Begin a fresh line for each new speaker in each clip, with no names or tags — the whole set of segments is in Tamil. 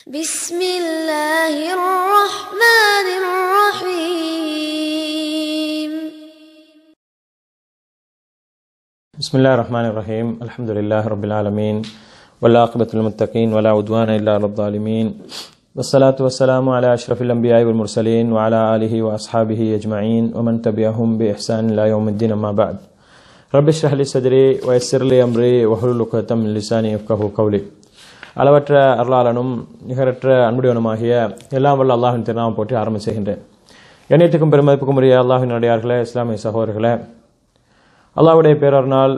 بسم الله الرحمن الرحيم
بسم الله الرحمن الرحيم الحمد لله رب العالمين والعاقبة للمتقين ولا عدوان إلا على الظالمين والصلاة والسلام على أشرف الأنبياء والمرسلين وعلى آله وأصحابه أجمعين ومن تبعهم بإحسان إلى يوم الدين أما بعد رب اشرح لي صدري ويسر لي أمري واحلل عقدة من لساني يفقهوا قولي அளவற்ற அருளாளனும் நிகரற்ற அன்புடையவனுமாகிய எல்லாம் வல்ல அல்லாஹின் திருநாமம் போற்றி ஆரம்பம் செய்கின்றேன் எண்ணத்துக்கும் பெருமதிப்புக்கும் உரிய அல்லாஹின் அடியார்களே இஸ்லாமிய சகோதரர்களே அல்லாஹ்வுடைய பேரர்னால்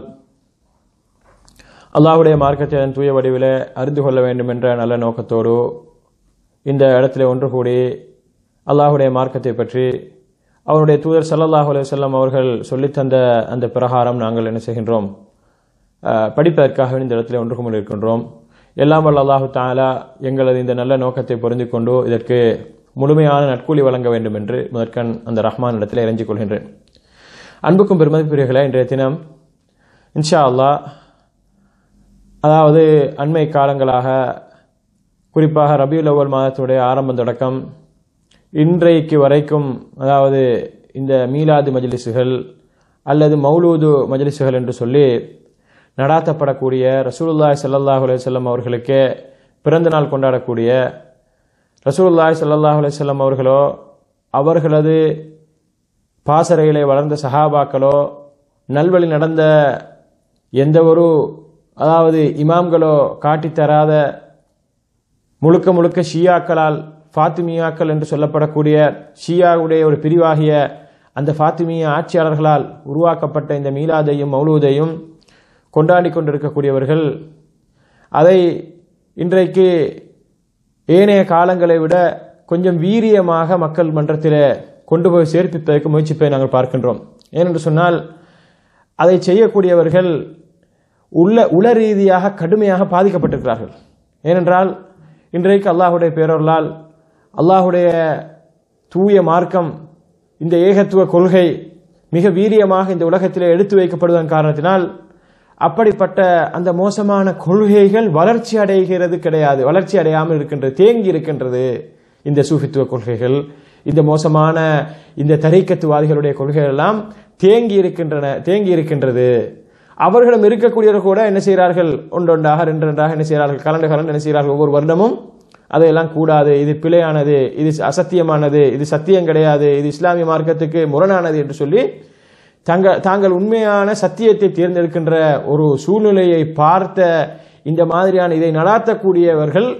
அல்லாஹ்வுடைய மார்க்கத்தை அதன் தூய வடிவிலே அறிந்து கொள்ள வேண்டும் என்ற நல்ல நோக்கத்தோடு இந்த இடத்திலே ஒன்று கூடி அல்லாஹ்வுடைய மார்க்கத்தை பற்றி அவருடைய தூதர் ஸல்லல்லாஹு அலைஹி வஸல்லம் அவர்கள் சொல்லித்தந்த அந்த பிரகாரம் நாங்கள் என்ன செய்கின்றோம் அஹ், படிப்பதற்காக இந்த இடத்திலே ஒன்று கூடி இருக்கின்றோம் எல்லாம் வல்ல அல்லாஹு தாலா எங்களது இந்த நல்ல நோக்கத்தை பொருந்திக் கொண்டு இதற்கு முழுமையான நட்கூலி வழங்க வேண்டும் என்று முதற்கண் அந்த ரஹ்மான் இடத்திலே இறைஞ்சிக் கொள்கின்றேன் அன்புக்கும் பெருமதிப்புரியர்களே இன்றைய தினம் இன்ஷா அல்லாஹ் அதாவது அண்மை காலங்களாக குறிப்பாக ரபியுல் அவ்வல் மாதத்துடைய ஆரம்பம் தொடக்கம் இன்றைக்கு வரைக்கும் அதாவது இந்த மீலாது மஜ்லிஸுகள் அல்லது மௌலூது மஜ்லிஸுகள் என்று சொல்லி நடாத்தப்படக்கூடிய ரசூலுல்லாஹி ஸல்லல்லாஹு அலைஹி வஸல்லம் அவர்களுக்கே பிறந்த நாள் கொண்டாடக்கூடிய ரசூலுல்லாஹி ஸல்லல்லாஹு அலைஹி வஸல்லம் அவர்களோ அவர்களது பாசறையிலே வளர்ந்த சஹாபாக்களோ நல்வழி நடந்த எந்த ஒரு அதாவது இமாம்களோ காட்டித் தராத முழுக்க முழுக்க ஷியாக்களால் ஃபாத்திமியாக்கள் என்று சொல்லப்படக்கூடிய ஷியாவுடைய ஒரு பிரிவாகிய அந்த ஃபாத்திமிய ஆட்சியாளர்களால் உருவாக்கப்பட்ட இந்த மீலாதையும் மௌலூதையும் கொண்டாடி கொண்டிருக்கக்கூடியவர்கள் அதை இன்றைக்கு ஏனைய காலங்களை விட கொஞ்சம் வீரியமாக மக்கள் மன்றத்தில் கொண்டு போய் சேர்ப்பிப்பதற்கு முயற்சிப்பதை நாங்கள் பார்க்கின்றோம் ஏனென்று சொன்னால் அதை செய்யக்கூடியவர்கள் உள்ள உள ரீதியாக கடுமையாக பாதிக்கப்பட்டிருக்கிறார்கள் ஏனென்றால் இன்றைக்கு அல்லாஹுடைய பேரொருளால் அல்லாஹுடைய தூய மார்க்கம் இந்த ஏகத்துவ கொள்கை மிக வீரியமாக இந்த உலகத்திலே எடுத்து வைக்கப்படுவதன் காரணத்தினால் அப்படிப்பட்ட அந்த மோசமான கொள்கைகள் வளர்ச்சி அடைகிறது கிடையாது வளர்ச்சி அடையாமல் இருக்கின்றது தேங்கி இருக்கின்றது இந்த சூஃபித்துவ கொள்கைகள் இந்த மோசமான இந்த தரைக்கத்துவாதிகளுடைய கொள்கைகள் எல்லாம் தேங்கி இருக்கின்றன தேங்கி இருக்கின்றது அவர்களும் இருக்கக்கூடியவர்கள் கூட என்ன செய்கிறார்கள் ஒன்றொன்றாக ரெண்டு ரெண்டாக என்ன செய்கிறார்கள் கலந்து கலந்து என்ன செய்கிறார்கள் ஒவ்வொரு வருடமும் அதையெல்லாம் கூடாது இது பிழையானது இது அசத்தியமானது இது சத்தியம் கிடையாது இது இஸ்லாமிய மார்க்கத்துக்கு முரணானது என்று சொல்லி தங்கள் தாங்கள் உண்மையான சத்தியத்தை தேர்ந்தெடுக்கின்ற ஒரு சூழ்நிலையை பார்த்த இந்த மாதிரியான இதை நடாத்தக்கூடியவர்கள்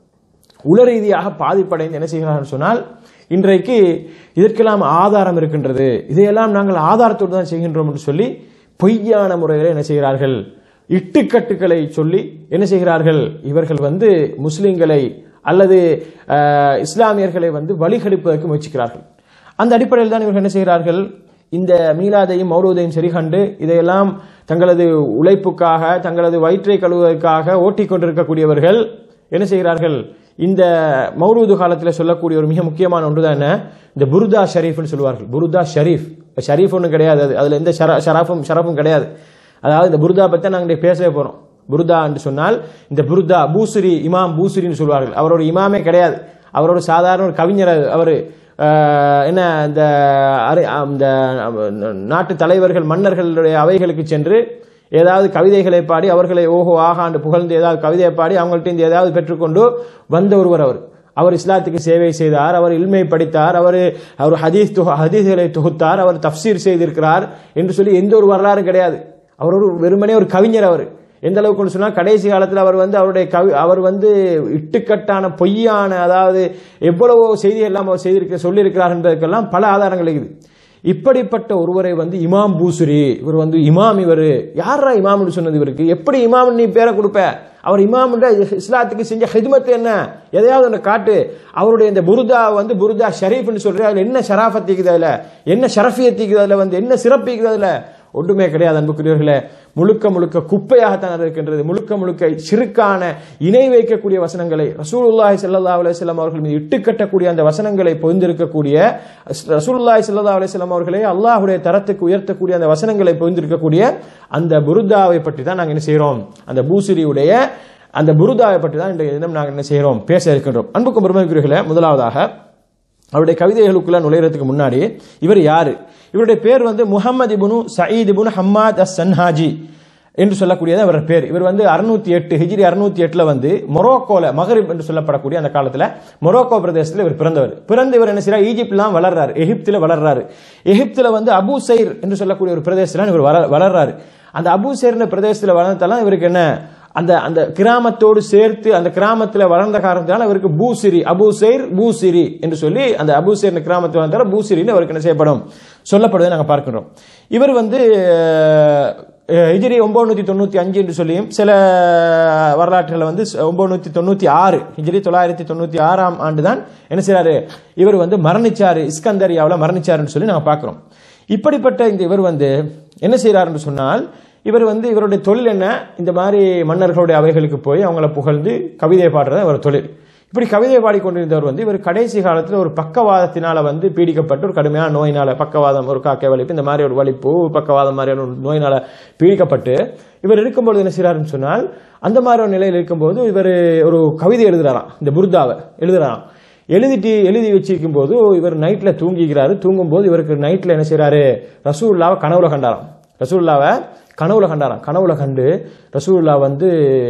உள ரீதியாக பாதிப்படைந்து என்ன செய்கிறார்கள் சொன்னால் இன்றைக்கு இதற்கெல்லாம் ஆதாரம் இருக்கின்றது இதையெல்லாம் நாங்கள் ஆதாரத்தோடு தான் செய்கின்றோம் என்று சொல்லி பொய்யான முறையில் என்ன செய்கிறார்கள் இட்டுக்கட்டுகளை சொல்லி என்ன செய்கிறார்கள் இவர்கள் வந்து முஸ்லிம்களை அல்லது அஹ், இஸ்லாமியர்களை வந்து வழிகெடுப்பதற்கு முயற்சிக்கிறார்கள் அந்த அடிப்படையில் தான் இவர்கள் என்ன செய்கிறார்கள் இந்த மீலாதையும் மௌலூதையும் சரிகண்டு இதையெல்லாம் தங்களது உழைப்புக்காக தங்களது வயிற்றை கழுவுவதற்காக ஓட்டிக் கொண்டிருக்கக்கூடியவர்கள் என்ன செய்கிறார்கள் இந்த மௌலூது காலத்தில் சொல்லக்கூடிய ஒரு மிக முக்கியமான ஒன்று தான் என்ன இந்த புருதா ஷரீஃப்னு சொல்லுவார்கள் புருதா ஷரீஃப் ஷரீஃப் ஒன்றும் கிடையாது அது அதில் எந்த ஷர ஷராஃபும் ஷரஃபும் கிடையாது அதாவது இந்த புருதா பற்றி நாங்கள் பேசவே போகிறோம் புருதா என்று சொன்னால் இந்த புருதா பூசுரி இமாம் பூசுரின்னு சொல்வார்கள் அவரோட இமாமே கிடையாது அவரோட சாதாரண ஒரு கவிஞர் அவர் என்ன இந்த அரை- அந்த நாட்டு தலைவர்கள் மன்னர்களுடைய அவைகளுக்கு சென்று ஏதாவது கவிதைகளை பாடி அவர்களை ஓஹோ ஆகாண்டு புகழ்ந்து ஏதாவது கவிதையை பாடி அவங்கள்ட்ட இருந்து ஏதாவது பெற்றுக்கொண்டு வந்த ஒருவர் அவர் அவர் இஸ்லாத்துக்கு சேவை செய்தார் அவர் இல்மை படித்தார் அவர் அவர் ஹதீஸ் தொகு- ஹதீஸ்களை தொகுத்தார் அவர் தஃப்சீர் செய்திருக்கிறார் என்று சொல்லி எந்த ஒரு வரலாறும் கிடையாது அவர் ஒரு வெறுமனே ஒரு கவிஞர் அவர் எந்த அளவுக்கு சொன்னால் கடைசி காலத்தில் அவர் வந்து அவருடைய கவி அவர் வந்து இட்டுக்கட்டான பொய்யான அதாவது எவ்வளவோ செய்திகள் எல்லாம் அவர் செய்திருக்க சொல்லியிருக்கிறார் என்பதற்கெல்லாம் பல ஆதாரங்கள் இருக்குது இப்படிப்பட்ட ஒருவரை வந்து இமாம் பூசுரி இவர் வந்து இமாம் இவர் யாரா இமாம்னு சொன்னது இவருக்கு எப்படி இமாம் நீ பேரை கொடுப்ப அவர் இமாம் இஸ்லாத்துக்கு செஞ்ச ஹிதுமத்து என்ன எதையாவது ஒன்று காட்டு அவருடைய இந்த புருதா வந்து புருதா ஷரீஃப்னு சொல்ற அதுல என்ன ஷராஃபத் இருக்குது அதுல என்ன ஷரஃபியத் இருக்குது அதுல வந்து என்ன சிறப்பு இருக்குது அதுல ஒன்றுமே கிடையாது அன்புக்குரியவர்களே முழுக்க முழுக்க குப்பையாகத்தான் அது இருக்கின்றது முழுக்க முழுக்க சிறுக்கான இணை வைக்கக்கூடிய வசனங்களை ரசூலுல்லாஹி ஸல்லல்லாஹு அலைஹி வஸல்லம் அவர்கள் மீது இட்டுக்கட்டக்கூடிய அந்த வசனங்களை பொதிந்திருக்கக்கூடிய ரசூலுல்லாஹி ஸல்லல்லாஹு அலைஹி வஸல்லம் அவர்களை அல்லாஹ்வுடைய தரத்துக்கு உயர்த்தக்கூடிய அந்த வசனங்களை பொதிந்திருக்கக்கூடிய அந்த புருதாவை பற்றி தான் நாங்கள் என்ன செய்கிறோம் அந்த பூசிரியுடைய அந்த புருதாவை பற்றி தான் இன்றைய தினம் நாங்கள் என்ன செய்கிறோம் பேச இருக்கின்றோம் அன்புக்கும் பெருமைக்குரியர்களே முதலாவதாக அவருடைய கவிதைகளுக்குள்ள நுழையிறதுக்கு முன்னாடி இவர் யாரு இவருடைய பேர் வந்து முகமது இபுனு சயீத் இபுனு ஹம்மாத் அஸ் சன்ஹாஜி என்று சொல்லக்கூடியது அவர் பேர் இவர் வந்து அறுநூத்தி எட்டு ஹிஜ்ரி அறுநூத்தி எட்டுல வந்து மொரோக்கோல மகரிப் என்று சொல்லப்படக்கூடிய அந்த காலத்துல மொரோக்கோ பிரதேசத்தில் இவர் பிறந்தவர் பிறந்து இவர் என்ன செய்யறார் ஈஜிப்ட்லாம் வளர்றாரு எகிப்தில் வளர்றாரு எகிப்தில் வந்து அபு சைர் என்று சொல்லக்கூடிய ஒரு பிரதேசத்தில் இவர் வள- வளர்றாரு அந்த அபு சைர்ன்ற பிரதேசத்தில் வளர்ந்ததெல்லாம் இவருக்கு என்ன அந்த அந்த கிராமத்தோடு சேர்த்து அந்த கிராமத்தில் வளர்ந்த காரணத்தினால இவருக்கு பூசிரி அபூசைர் பூசிரி என்று சொல்லி அந்த அபூசைர் கிராமத்தில் வந்தால பூசிரின்னு அவருக்கு என்ன செய்யப்படும் சொல்லப்படுவதை நாங்கள் பார்க்கிறோம் இவர் வந்து அஹ், ஹிஜ்ரி ஒன்பது தொண்ணூற்றி அஞ்சு என்று சொல்லியும் சில வரலாற்றுல வந்து ஒன்பது தொண்ணூற்றி ஆறு ஹிஜ்ரி தொள்ளாயிரத்தி தொண்ணூற்றி ஆறாம் ஆண்டு தான் என்ன செய்றாரு இவர் வந்து மரணிச்சாரு இஸ்கந்தரியாவில் மரணிச்சாருன்னு சொல்லி நாங்கள் பார்க்கிறோம் இப்படிப்பட்ட இந்த இவர் வந்து என்ன செய்கிறாருன்னு சொன்னால் இவர் வந்து இவருடைய தொழில் என்ன இந்த மாதிரி மன்னர்களுடைய அவைகளுக்கு போய் அவங்கள புகழ்ந்து கவிதை பாடுறது அவர் தொழில் இப்படி கவிதை பாடிக்கொண்டிருந்தவர் வந்து இவர் கடைசி காலத்தில் ஒரு பக்கவாதத்தினால வந்து பீடிக்கப்பட்டு ஒரு கடுமையான நோயினால பக்கவாதம் ஒரு காக்கை வலிப்பு இந்த மாதிரி ஒரு வலிப்பு பக்கவாதம் மாதிரியான ஒரு நோயினால பீடிக்கப்பட்டு இவர் இருக்கும்பொழுது என்ன செய்றாருன்னு சொன்னால் அந்த மாதிரி ஒரு நிலையில் இருக்கும்போது இவர் ஒரு கவிதை எழுதுறாராம் இந்த புர்தாவை எழுதுறாராம் எழுதிட்டு எழுதி வச்சிருக்கும் போது இவர் நைட்ல தூங்கிக்கிறாரு தூங்கும்போது இவருக்கு நைட்ல என்ன செய்றாரு ரசூல்லாவை கனவுல கண்டாராம் ரசூல்லாவை கனவுல கண்டாராம் கனவுல கண்டு ரசூல்லா வந்து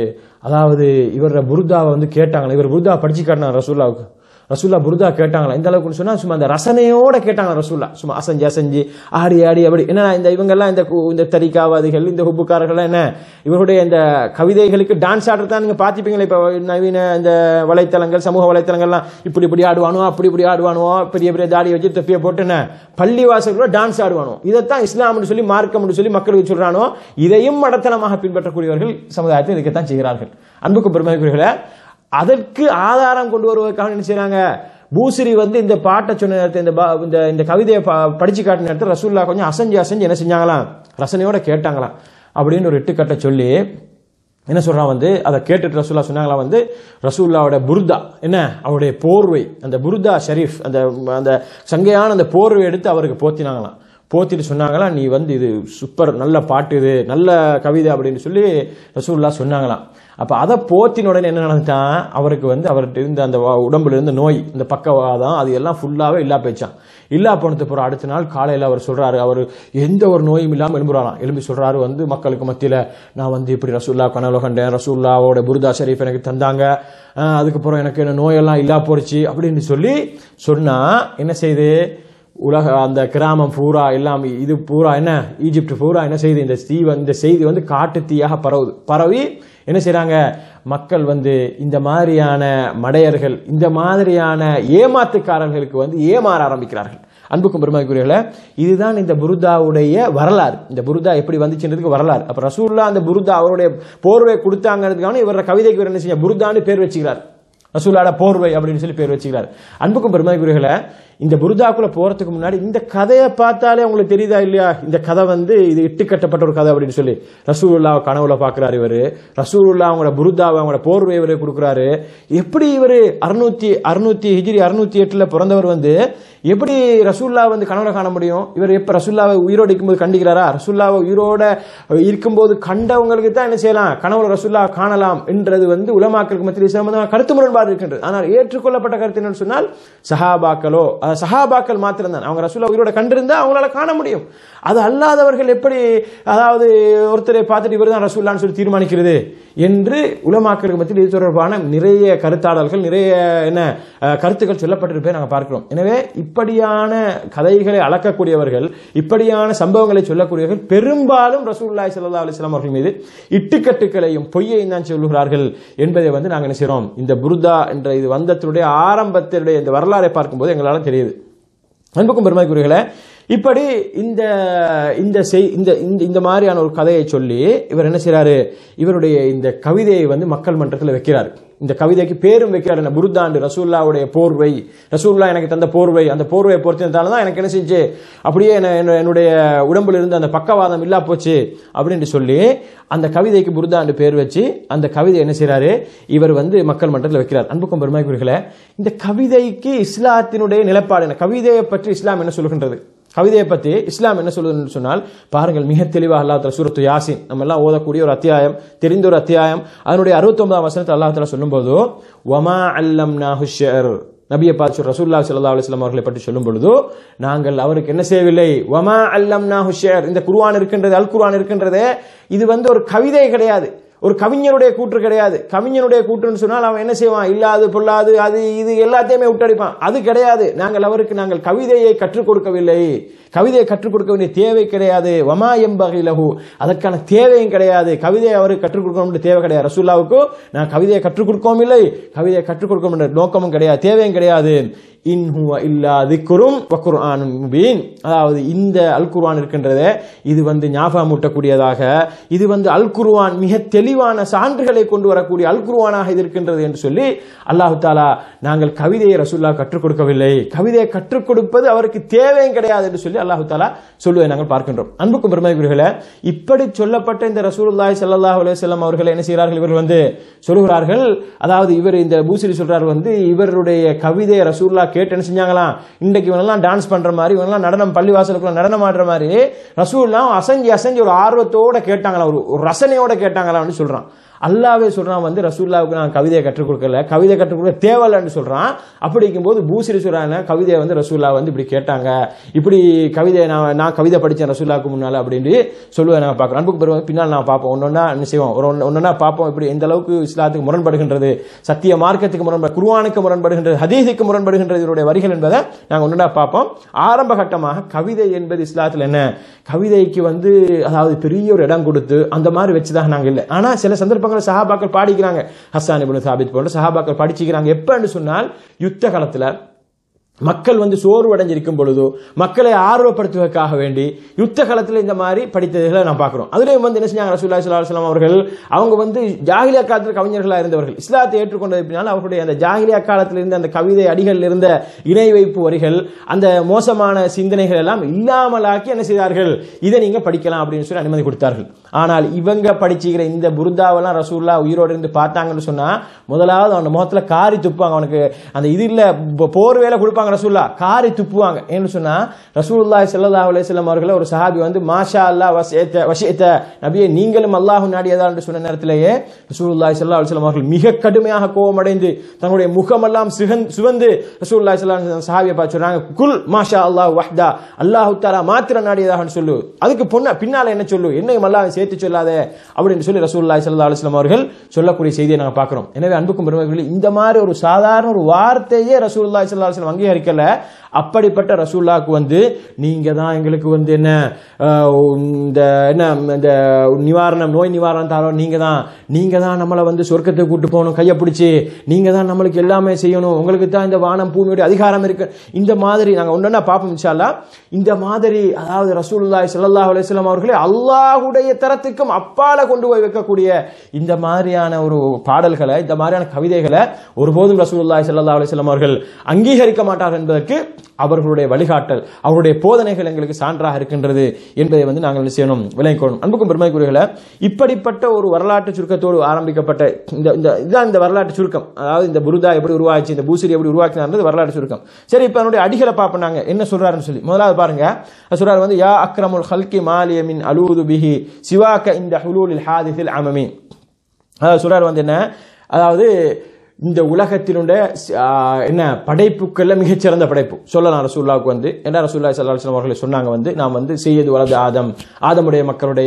அதாவது இவர புருதாவை வந்து கேட்டாங்களா இவர் புருதா படிச்சு காட்டினாங்க ரசூல்லாவுக்கு ரசூல்லா புருதா கேட்டாங்களா இந்த அளவுக்கு சொன்னா சும்மா அந்த ரசனையோட கேட்டாங்க ரசூல்லா சும்மா அசஞ்சு அசஞ்சு ஆடி ஆடி அப்படி என்ன இந்த இவங்கெல்லாம் இந்த கு- இந்த தரிகாவாதிகள் இந்த ஹுப்புக்காரர்கள் என்ன இவருடைய இந்த கவிதைகளுக்கு டான்ஸ் ஆடுறதா நீங்க பாத்திப்பீங்களா இப்ப நவீன இந்த வலைத்தளங்கள் சமூக வலைத்தளங்கள்லாம் இப்படி இப்படி ஆடுவானோ அப்படி இப்படி ஆடுவானோ பெரிய பெரிய தாடி வச்சு தொப்பியை போட்டு என்ன பள்ளி வாசல்களோ டான்ஸ் ஆடுவானோ இதைத்தான் இஸ்லாம்னு சொல்லி மார்க்கம்னு சொல்லி மக்களுக்கு சொல்றானோ இதையும் மடத்தனமாக பின்பற்றக்கூடியவர்கள் சமுதாயத்தில் இருக்கத்தான் செய்கிறார்கள் அன்புக்கு பெருமைக்குரியவர்களே அதற்கு ஆதாரம் கொண்டு வருவதற்காக என்ன செய்றாங்க பூசிரி வந்து இந்த பாட்டை சொன்ன நேரத்தில் இந்த பா- இந்த இந்த கவிதையை பா- படிச்சு காட்டின நேரத்தில் ரசூல்லா கொஞ்சம் அசஞ்சு அசஞ்சு என்ன செஞ்சாங்களாம் ரசனையோட கேட்டாங்களாம் அப்படின்னு ஒரு எட்டுக்கட்டை சொல்லி என்ன சொல்றான் வந்து அதை கேட்டுட்டு ரசூல்லா சொன்னாங்களா வந்து ரசூல்லாவோட புர்தா என்ன அவருடைய போர்வை அந்த புர்தா ஷரீஃப் அந்த அந்த சங்கையான அந்த போர்வை எடுத்து அவருக்கு போத்தினாங்களாம் போத்திட்டு சொன்னாங்களா நீ வந்து இது சூப்பர் நல்ல பாட்டு இது நல்ல கவிதை அப்படின்னு சொல்லி ரசூல்லா சொன்னாங்களாம் அப்ப அதை போத்தின உடனே என்ன நடந்துட்டான் அவருக்கு வந்து அவர்கிட்ட இருந்த அந்த வா- உடம்புல இருந்த நோய் இந்த பக்கவாதம் அது எல்லாம் ஃபுல்லாவே இல்லா போயிச்சான் இல்லா போனதுக்கு அப்புறம் அடுத்த நாள் காலையில அவர் சொல்றாரு அவர் எந்த ஒரு நோயும் இல்லாம எழும்புறாராம் எழும்பி சொல்றாரு வந்து மக்களுக்கு மத்தியில நான் வந்து இப்படி ரசூல்லா கனவுல கண்டேன் ரசூல்லாவோட புருதா ஷரீஃப் எனக்கு தந்தாங்க ஆஹ் அதுக்கப்புறம் எனக்கு என்ன நோயெல்லாம் இல்லா போச்சு அப்படின்னு சொல்லி சொன்னா என்ன செய்யுது உலக அந்த கிராமம் பூரா எல்லாம் இது பூரா என்ன ஈஜிப்ட் பூரா என்ன செய்யுது இந்த தீ வந்து- இந்த செய்தி வந்து காட்டு தீயாக பரவுது பரவி என்ன செய்றாங்க மக்கள் வந்து இந்த மாதிரியான மடையர்கள் இந்த மாதிரியான ஏமாத்துக்காரர்களுக்கு வந்து ஏமாற ஆரம்பிக்கிறார்கள் அன்புக்கும் பெருமைக்குரியவர்களே இதுதான் இந்த புருதாவுடைய வரலாறு இந்த புருதா எப்படி வந்துச்சுன்றதுக்கு வரலாறு அப்ப ரசூல்லா அந்த புருதா அவருடைய போர்வை கொடுத்தாங்கிறதுக்கான இவர கவிதைக்கு இவர் என்ன செய்ய புருதான்னு பேர் வச்சுக்கிறார் ரசூலாட போர்வை அப்படின்னு சொல்லி பேர் வச்சுக்கிறார் அன்புக்கும் பெருமைக்குரியவர்களே இந்த புருதாக்குள்ள போறதுக்கு முன்னாடி இந்த கதையை பார்த்தாலே உங்களுக்கு தெரியுதா இல்லையா இந்த கதை வந்து இது இட்டு கட்டப்பட்ட ஒரு கதை அப்படின்னு சொல்லி ரசூலுல்லாவை கனவுல பாக்குறாரு இவரு ரசூலுல்லா அவங்களோட புருதாவை அவங்களோட போர்வை இவரு கொடுக்குறாரு எப்படி இவரு அறுநூத்தி அறுநூத்தி ஹிஜ்ரி அறுநூத்தி எட்டுல பிறந்தவர் வந்து எப்படி ரசூல்லா வந்து கனவுல காண முடியும் இவர் எப்ப ரசூல்லாவை உயிரோடு இருக்கும்போது கண்டிக்கிறாரா ரசூல்லாவை உயிரோட இருக்கும்போது கண்டவங்களுக்கு தான் என்ன செய்யலாம் கனவுல ரசூல்லா காணலாம் என்றது வந்து உலமாக்களுக்கு மத்தியில் சம்பந்தமான கருத்து முரண்பாடு இருக்கின்றது ஆனால் ஏற்றுக்கொள்ளப்பட்ட கருத்து என்னன்னு சொன்னால் சஹாபாக்களோ அஹ், சஹாபாக்கள் மாத்திரம்தான் அவங்க ரசூல்லா உயிரோட கண்டிருந்தா அவங்களால காண முடியும் அது அல்லாதவர்கள் எப்படி அதாவது ஒருத்தரை பார்த்துட்டு இவர் தான் ரசூல்லான்னு சொல்லி தீர்மானிக்கிறது என்று உலமாக்களுக்கு மத்தியில் இது தொடர்பான நிறைய கருத்தாடல்கள் நிறைய என்ன அஹ், கருத்துக்கள் சொல்லப்பட்டிருப்பதை நாங்கள் பார்க்கிறோம் எனவே இப்படியான கதைகளை அளக்கக்கூடியவர்கள் இப்படியான சம்பவங்களை சொல்லக்கூடியவர்கள் பெரும்பாலும் ரசூலுல்லாஹி ஸல்லல்லாஹு அலைஹி வஸல்லம் அவர்கள் மீது இட்டுக்கட்டுகளையும் பொய்யையும் தான் சொல்லுகிறார்கள் என்பதை வந்து நாங்கள் என்ன செய்றோம் இந்த புருதா என்ற இது வந்தத்தினுடைய ஆரம்பத்தினுடைய இந்த வரலாறை பார்க்கும்போது எங்களால் தெரியுது அன்புக்கும் பெருமைக்குரியர்களே இப்படி இந்த இந்த செய் இந்த இந்த இந்த மாதிரியான ஒரு கதையை சொல்லி இவர் என்ன செய்றாரு இவருடைய இந்த கவிதையை வந்து மக்கள் மன்றத்தில் வைக்கிறார் இந்த கவிதைக்கு பேரும் வைக்கிறார் என்ன புருத்தாண்டு ரசூல்லாவுடைய போர்வை ரசூல்லா எனக்கு தந்த போர்வை அந்த போர்வையை பொறுத்ததால தான் எனக்கு என்ன செஞ்சு அப்படியே என்ன- என்ன- என்னுடைய உடம்புல இருந்து அந்த பக்கவாதம் இல்லா போச்சு அப்படின்னு சொல்லி அந்த கவிதைக்கு புருதாண்டு பேர் வச்சு அந்த கவிதை என்ன செய்றாரு இவர் வந்து மக்கள் மன்றத்தில் வைக்கிறார் அன்புக்கும் பெருமைக்குரியர்களே இந்த கவிதைக்கு இஸ்லாத்தினுடைய நிலப்பாடு என்ன கவிதையை பற்றி இஸ்லாம் என்ன சொல்கின்றது கவிதையை பத்தி இஸ்லாம் என்ன சொல்லுதுன்னு சொன்னால் பாருங்கள் மிக தெளிவாக அல்லாஹ் சூரத்து யாசின் நம்ம எல்லாம் ஓதக்கூடிய ஒரு அத்தியாயம் தெரிந்த ஒரு அத்தியாயம் அதனுடைய அறுபத்தொன்பதாம் வசனத்தை அல்லாஹ் தஆலா சொல்லும்போது வமா அல்லம்னாஹு ஷிஅர் நபியை பார்த்து ரசூல்லா ஸல்லல்லாஹு அலைஹி வஸல்லம் அவர்களை பற்றி சொல்லும் பொழுது நாங்கள் அவருக்கு என்ன செய்யவில்லை வமா அல்லம்னாஹு ஷிஅர் இந்த குர்ஆன் இருக்கின்றது அல் குர்ஆன் இருக்கின்றதே இது வந்து ஒரு கவிதை கிடையாது ஒரு கவிஞனுடைய கூற்று கிடையாது கவிஞனுடைய கூற்றுன்னு சொன்னால் அவன் என்ன செய்வான் இல்லாது பொல்லாது அது இது எல்லாத்தையுமே விட்டடிப்பான் அது கிடையாது நாங்கள் அவருக்கு நாங்கள் கவிதையை கற்றுக் கொடுக்கவில்லை கவிதையை கற்றுக் கொடுக்க வேண்டிய தேவை கிடையாது வமா எம்பகை லகு அதற்கான தேவையும் கிடையாது கவிதையை அவருக்கு கற்றுக் கொடுக்கணும் தேவை கிடையாது ரசூல்லாவுக்கு நான் கவிதையை கற்றுக் கொடுக்கவும் இல்லை கவிதையை கற்றுக் கொடுக்க நோக்கமும் கிடையாது தேவையும் கிடையாது இன் ஹுவ இல்லா திக்ரும் வக்குர்ஆனும் முபீன் அதாவது இந்த அல் குர்ஆன் இருக்கின்றதே இது வந்து ஞாபகமூட்டக்கூடியதாக இது வந்து அல் குர்ஆன் மிக தெளிவான சான்றுகளை கொண்டு வரக்கூடிய அல் குர்ஆனாக இது இருக்கின்றது என்று சொல்லி அல்லாஹு தாலா நாங்கள் கவிதையை ரசூல்லா கற்றுக் கொடுக்கவில்லை கவிதையை கற்றுக் கொடுப்பது அவருக்கு தேவையும் கிடையாது என்று சொல்லி அல்லாஹு தாலா சொல்லுவதை நாங்கள் பார்க்கின்றோம் அன்புக்கும் பெருமைக்குரியர்களே இப்படி சொல்லப்பட்ட இந்த ரசூலுல்லாஹி ஸல்லல்லாஹு அலைஹி வஸல்லம் அவர்கள் என்ன செய்கிறார்கள் இவர்கள் வந்து சொல்லுகிறார்கள் அதாவது இவர் இந்த பூசிரி சொல்றார் வந்து இவருடைய கவிதை ரசூல்லா கேட்டு என்ன செஞ்சாங்களாம் இன்றைக்கு இவனெல்லாம் டான்ஸ் பண்ற மாதிரி இவனெல்லாம் நடனம் பள்ளிவாசலுக்குள்ள நடனம் ஆடுற மாதிரி ரசூல்லாம் அசஞ்சி அசஞ்சி ஒரு ஆர்வத்தோட கேட்டாங்களா ஒரு ஒரு ரசனையோட கேட்டாங்களான்னு சொல்றான் அல்லாவே சொல்றான் வந்து ரசூல்லாவுக்கு நான் கவிதையை கற்றுக் கொடுக்கல கவிதை கற்றுக் கொடுக்க தேவையில்லைன்னு சொல்றான் அப்படி இருக்கும்போது பூசிரி சொல்றாங்க கவிதையை வந்து ரசூல்லா வந்து இப்படி கேட்டாங்க இப்படி கவிதை நான் நான் கவிதை படித்தேன் ரசூல்லாவுக்கு முன்னால அப்படின்னு சொல்லுவேன் நான் பார்க்குறோம் அன்புக்கு பெருமை பின்னால் நான் பார்ப்போம் ஒன்னொன்னா என்ன செய்வோம் ஒரு ஒன்னொன்னா பார்ப்போம் இப்படி எந்த அளவுக்கு இஸ்லாத்துக்கு முரண்படுகின்றது சத்திய மார்க்கத்துக்கு முரண்படு குருவானுக்கு முரண்படுகின்றது ஹதீஸுக்கு முரண்படுகின்றது இதனுடைய வரிகள் என்பதை நாங்கள் ஒன்னொன்னா பார்ப்போம் ஆரம்ப கட்டமாக கவிதை என்பது இஸ்லாத்தில் என்ன கவிதைக்கு வந்து அதாவது பெரிய ஒரு இடம் கொடுத்து அந்த மாதிரி வச்சுதான் நாங்கள் இல்லை ஆனால் சில சந்தர்ப்பங்கள் சஹாபாக்கள் பாடிக்கிறாங்க ஹஸ்ஸான் இப்னு சாபித் போன்ற சஹாபாக்கள் படிச்சுக்கிறாங்க எப்பன்னு சொன்னால் யுத்த காலத்தில் மக்கள் வந்து சோர்வடைஞ்சிருக்கும் பொழுதோ மக்களை ஆர்வப்படுத்துவதற்காக வேண்டி யுத்த காலத்தில் இந்த மாதிரி படித்ததுகளை நான் பார்க்குறோம் அதுலேயும் வந்து என்ன செஞ்சாங்க ரசூல்லா சலாஹ் அவர்கள் அவங்க வந்து ஜாகிலியா காலத்தில் கவிஞர்களாக இருந்தவர்கள் இஸ்லாத்தை ஏற்றுக்கொண்டது பின்னால் அவர்களுடைய அந்த ஜாகிலியா காலத்தில் இருந்த அந்த கவிதை அடிகளில் இருந்த இணை வைப்பு வரிகள் அந்த மோசமான சிந்தனைகள் எல்லாம் இல்லாமலாக்கி என்ன செய்தார்கள் இதை நீங்க படிக்கலாம் அப்படின்னு சொல்லி அனுமதி கொடுத்தார்கள் ஆனால் இவங்க படிச்சுக்கிற இந்த புருதாவெல்லாம் ரசூல்லா உயிரோடு இருந்து பார்த்தாங்கன்னு சொன்னா முதலாவது அவன் முகத்துல காரி துப்பாங்க அவனுக்கு அந்த இது இல்ல போ- போர் வேலை கொடுப்பாங்க ரசூல்லா காரி துப்புவாங்க ஏன்னு சொன்னா ரசூலுல்லாஹி ஸல்லல்லாஹு அலைஹி வஸல்லம் அவர்கள் ஒரு சஹாபி வந்து மாஷா அல்லாஹ் வசியத்த வசியத்த நபியே நீங்களும் அல்லாஹ் நாடியதா என்று சொன்ன நேரத்திலேயே ரசூலுல்லாஹி ஸல்லல்லாஹு அலைஹி வஸல்லம் அவர்கள் மிக கடுமையாக கோபமடைந்து தன்னுடைய முகமெல்லாம் சிகன் சிவந்து ரசூலுல்லாஹி ஸல்லல்லாஹு அலைஹி வஸல்லம் சஹாபியை பார்த்து சொல்றாங்க குல் மாஷா அல்லாஹ் வஹ்தா அல்லாஹ் தஆலா மாத்திர நாடியதாக சொல்லு அதுக்கு பொண்ண பின்னால என்ன சொல்லு என்னையும் அல்லாஹ் சேர்த்து சொல்லாதே அப்படின்னு சொல்லி ரசூலுல்லாஹி ஸல்லல்லாஹு அலைஹி வஸல்லம் அவர்கள் சொல்லக்கூடிய செய்தியை நாங்க பார்க்கிறோம் எனவே அன்புக்கும் பெருமைகளே இந்த மாதிரி ஒரு சாதாரண ஒரு வார்த்தையே ரசூலுல்லாஹி ஸல்லல்லாஹு அலைஹி வஸல்லம் அங்கீகரிக்கல அப்படிப்பட்ட ரசூல்லாவுக்கு வந்து நீங்க தான் எங்களுக்கு வந்து என்ன அஹ், இந்த என்ன இந்த நிவாரணம் நோய் நிவாரணம் தரோம் நீங்க தான் நீங்க தான் நம்மளை வந்து சொர்க்கத்தை கூட்டு போகணும் கையை பிடிச்சி நீங்க தான் நம்மளுக்கு எல்லாமே செய்யணும் உங்களுக்கு தான் இந்த வானம் பூமியோட அதிகாரம் இருக்கு இந்த மாதிரி நாங்க ஒன்றா பார்ப்போம் இன்ஷா அல்லாஹ். இந்த மாதிரி அதாவது ரசூலுல்லாஹி ஸல்லல்லாஹு அலைஹி வஸல்லம் அவர்களே அல்லாஹ்வுடைய தரத்துக்கும் அப்பால கொண்டு போய் வைக்கக்கூடிய இந்த மாதிரியான ஒரு பாடல்களை இந்த மாதிரியான கவிதைகளை ஒருபோதும் ரசூலுல்லாஹி ஸல்லல்லாஹு அலைஹி வஸல்லம் அவர்கள் அங்கீகரிக்க மாட்டார்கள் என்பதற்கு அவர்களுடைய வழிகாட்டல் அவருடைய போதனைகள் எங்களுக்கு சான்றாக இருக்கின்றது என்பதை வந்து நாங்கள் என்ன செய்யணும் விளங்கிக் கொள்ளணும் அன்புக்கும் பெருமைக்குரியகளை இப்படிப்பட்ட ஒரு வரலாற்று சுருக்கத்தோடு ஆரம்பிக்கப்பட்ட இந்த இந்த இதுதான் இந்த வரலாற்று சுருக்கம் அதாவது இந்த புருதா எப்படி உருவாச்சு இந்த பூசரி எப்படி உருவாக்கினார்ன்றது வரலாற்று சுருக்கம் சரி இப்போ அதனுடைய அடிகளை பார்ப்போம் நாங்க என்ன சொல்றாருன்னு சொல்லி முதலாவது பாருங்க அவர் சொல்றாரு வந்து யா அக்ரமுல் ஹல்கி மாலிய மின் அலூது பிஹி சிவாக்க இந்த ஹுலூலில் ஹாதிஸில் அமமி அதாவது சொல்றாரு வந்து என்ன அதாவது இந்த உலகத்தினுடைய ஆ, என்ன படைப்புக்கள்ல மிகச்சிறந்த படைப்பு சொல்லலாம் ரசூல்லாவுக்கு வந்து என்ன ரசூல்லா சல்லா அலுவலம் அவர்கள் சொன்னாங்க வந்து நான் வந்து செய்யது வலது ஆதம் ஆதமுடைய மக்களுடைய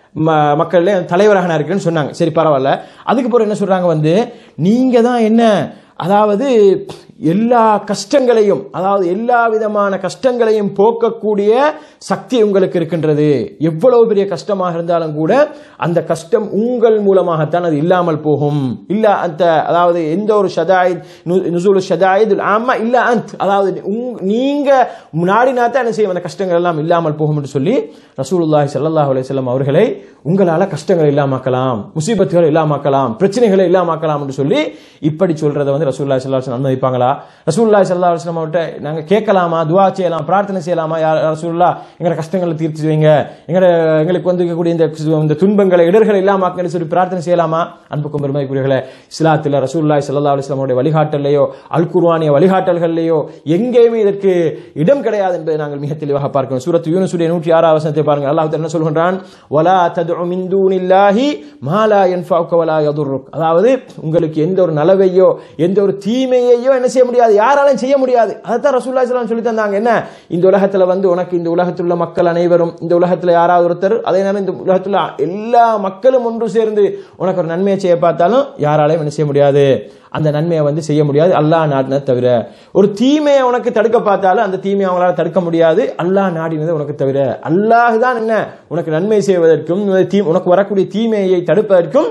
ம- மக்கள்ல தலைவராக நான் இருக்கேன்னு சொன்னாங்க சரி பரவாயில்ல அதுக்கு பிறகு என்ன சொல்றாங்க வந்து நீங்க தான் என்ன அதாவது எல்லா கஷ்டங்களையும் அதாவது எல்லா விதமான கஷ்டங்களையும் போக்கக்கூடிய சக்தி உங்களுக்கு இருக்கின்றது எவ்வளவு பெரிய கஷ்டமாக இருந்தாலும் கூட அந்த கஷ்டம் உங்கள் மூலமாகத்தான் அது இல்லாமல் போகும் இல்ல அந்த அதாவது எந்த ஒரு ஷதாயித் நு- நுசூலு ஷதாயித் ஆமா இல்ல அந்த் அதாவது உங்- நீங்க நாடினா தான் என்ன செய்யும் அந்த கஷ்டங்கள் எல்லாம் இல்லாமல் போகும் என்று சொல்லி ரசூலுல்லாஹி ஸல்லல்லாஹு அலைஹி வஸல்லம் அவர்களை உங்களால கஷ்டங்களை இல்லாமக்கலாம் முசீபத்துகளை இல்லாமக்கலாம் பிரச்சனைகளை இல்லாமக்கலாம் என்று சொல்லி இப்படி சொல்றதை வந்து ரசூலுல்லாஹி ஸல்லல்லாஹு அலைஹி வஸல்லம் அனுமதிப்பாங்களா இருக்கிறாங்களா ரசூலுல்லாஹி ஸல்லல்லாஹு அலைஹி வஸல்லம் அவர்கிட்ட நாங்க கேட்கலாமா துஆ செய்யலாம் பிரார்த்தனை செய்யலாமா யா ரசூலுல்லாஹ் எங்களோட கஷ்டங்களை தீர்த்து வைங்க எங்களோட எங்களுக்கு வந்து இருக்கக்கூடிய இந்த இந்த துன்பங்களை இடர்களை இல்லாம சொல்லி பிரார்த்தனை செய்யலாமா அன்புக்கும் பெருமைக்குரியர்களே இஸ்லாத்தில் ரசூலுல்லாஹி ஸல்லல்லாஹு அலைஹி வஸல்லம் வழிகாட்டல்லையோ அல் குர்ஆனிய வழிகாட்டல்கள்லையோ எங்கேயுமே இதற்கு இடம் கிடையாது என்பதை நாங்கள் மிக தெளிவாக பார்க்கிறோம் சூரத் யூனுசுடைய நூற்றி ஆறாவது வசனத்தை பாருங்கள் அல்லாஹ் என்ன சொல்கின்றான் வலா ததுஉ மின் தூனில்லாஹி மா லா யன்ஃபஉக வலா யதுர்ருக் அதாவது உங்களுக்கு எந்த ஒரு நலவையோ எந்த ஒரு தீமையையோ என்ன செய்ய முடியாது யாராலும் செய்ய முடியாது அதைத்தான் ரசூலுல்லாஹி ஸல்லல்லாஹு சொல்லி தந்தாங்க என்ன இந்த உலகத்துல வந்து உனக்கு இந்த உலகத்தில் உள்ள மக்கள் அனைவரும் இந்த உலகத்துல யாராவது ஒருத்தர் அதே நேரம் இந்த உலகத்துல எல்லா மக்களும் ஒன்று சேர்ந்து உனக்கு ஒரு நன்மையை செய்ய பார்த்தாலும் யாராலையும் என்ன செய்ய முடியாது அந்த நன்மையை வந்து செய்ய முடியாது அல்லாஹ் நாடினதை தவிர ஒரு தீமையை உனக்கு தடுக்க பார்த்தாலும் அந்த தீமையை அவங்களால தடுக்க முடியாது அல்லாஹ் நாடினது உனக்கு தவிர அல்லாஹ் தான் என்ன உனக்கு நன்மை செய்வதற்கும் தீ உனக்கு வரக்கூடிய தீமையை தடுப்பதற்கும்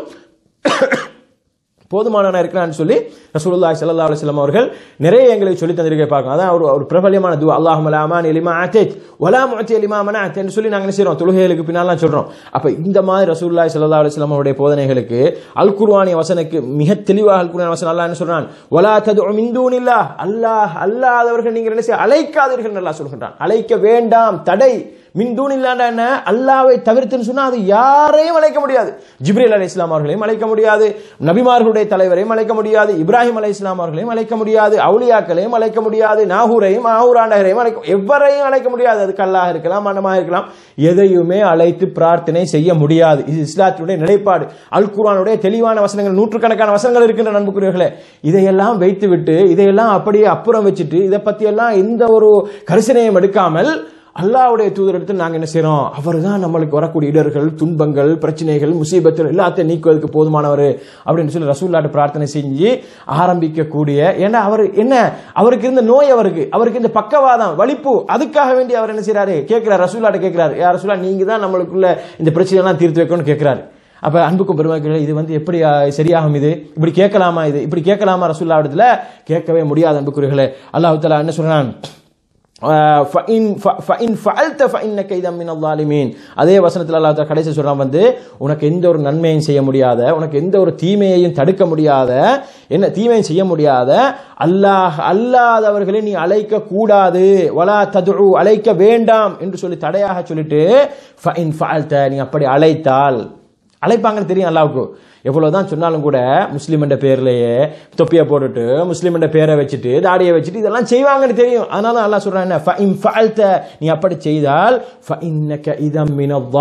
போதுமானவனா இருக்கிறான்னு சொல்லி ரசூலுல்லாஹி ஸல்லல்லாஹு அலைஹி வஸல்லம் அவர்கள் நிறைய எங்களுக்கு சொல்லி தந்திருக்க பார்க்கணும் அதான் ஒரு ஒரு பிரபலியமான துவா அல்லாஹும்ம லா மானி லிமா ஆத்தைத் வலா முஅத்தி லிமா மனஅத் என்று சொல்லி நாங்க என்ன செய்றோம் தொழுகைகளுக்கு பின்னாலாம் சொல்றோம் அப்ப இந்த மாதிரி ரசூலுல்லாஹி ஸல்லல்லாஹு அலைஹி வஸல்லம் அவருடைய போதனைகளுக்கு அல் குர்ஆனிய வசனுக்கு மிக தெளிவாக அல் குர்ஆன் வசனம் அல்லாஹ் என்ன சொல்றான் வலா ததுஉ மின் தூனில்லாஹ் அல்லாஹ் அல்லாதவர்கள் நீங்கள் என்ன செய்ய அழைக்காதீர்கள் அல்லாஹ் சொல்கின்றான் அழைக்க வேண்டாம் தடை மின் தூணில்லாண்டா என்ன அல்லாவை தவிர்த்துன்னு சொன்னா அது யாரையும் அழைக்க முடியாது ஜிப்ரீல் அலை இஸ்லாம் அவர்களையும் அழைக்க முடியாது நபிமார்களுடைய தலைவரையும் அழைக்க முடியாது இப்ராஹிம் அலை இஸ்லாம் அவர்களையும் அழைக்க முடியாது அவுலியாக்களையும் அழைக்க முடியாது நாகூரையும் ஆகூராண்டகரையும் அழைக்க எவரையும் அழைக்க முடியாது அது கல்லாக இருக்கலாம் மன்னமாக இருக்கலாம் எதையுமே அழைத்து பிரார்த்தனை செய்ய முடியாது இது இஸ்லாத்தினுடைய நிலைப்பாடு அல் குர்ஆனுடைய தெளிவான வசனங்கள் நூற்றுக்கணக்கான வசனங்கள் இருக்கின்ற நண்புக்குரியவர்களே இதையெல்லாம் வைத்துவிட்டு இதையெல்லாம் அப்படியே அப்புறம் வச்சுட்டு இதை பற்றியெல்லாம் எந்த ஒரு கரிசனையும் எடுக்காமல் அல்லாவுடைய தூதர் எடுத்து நாங்க என்ன செய்யறோம் அவர் தான் நம்மளுக்கு வரக்கூடிய இடர்கள் துன்பங்கள் பிரச்சனைகள் முசீபத்தில் எல்லாத்தையும் நீக்குவதற்கு போதுமானவர் அப்படின்னு சொல்லி ரசூல்லாட்ட பிரார்த்தனை செஞ்சு ஆரம்பிக்கக்கூடிய ஏன்னா அவர் என்ன அவருக்கு இருந்த நோய் அவருக்கு அவருக்கு இந்த பக்கவாதம் வலிப்பு அதுக்காக வேண்டி அவர் என்ன செய்யறாரு கேட்கிறார் ரசூல்லாட்ட கேட்கிறாரு யார் ரசூல்லா நீங்க தான் நம்மளுக்குள்ள இந்த பிரச்சனை எல்லாம் தீர்த்து வைக்கணும்னு கேட்கிறாரு அப்ப அன்புக்கும் பெருமாக்கள் இது வந்து எப்படி சரியாகும் இது இப்படி கேட்கலாமா இது இப்படி கேட்கலாமா ரசூல்லா இடத்துல கேட்கவே முடியாது அன்புக்குரியர்களே அல்லாஹ் தலா என்ன சொல்றான் அதே வசனத்தில் அல்லா கடைசி சொல்றான் வந்து உனக்கு எந்த ஒரு நன்மையும் செய்ய முடியாத உனக்கு எந்த ஒரு தீமையையும் தடுக்க முடியாத என்ன தீமையும் செய்ய முடியாத அல்லாஹ் அல்லாதவர்களை நீ அழைக்க கூடாது வலா தது அழைக்க வேண்டாம் என்று சொல்லி தடையாக சொல்லிட்டு நீ அப்படி அழைத்தால் அழைப்பாங்கன்னு தெரியும் அல்லாவுக்கு எவ்வளவுதான் சொன்னாலும் கூட முஸ்லீம் என்ற பேர்லயே தொப்பியை போட்டுட்டு முஸ்லீம் என்ற பேரை வச்சுட்டு தாடியை வச்சுட்டு இதெல்லாம் செய்வாங்கன்னு தெரியும் அதனால அல்லா சொல்றான் என்ன நீ அப்படி செய்தால் இதம்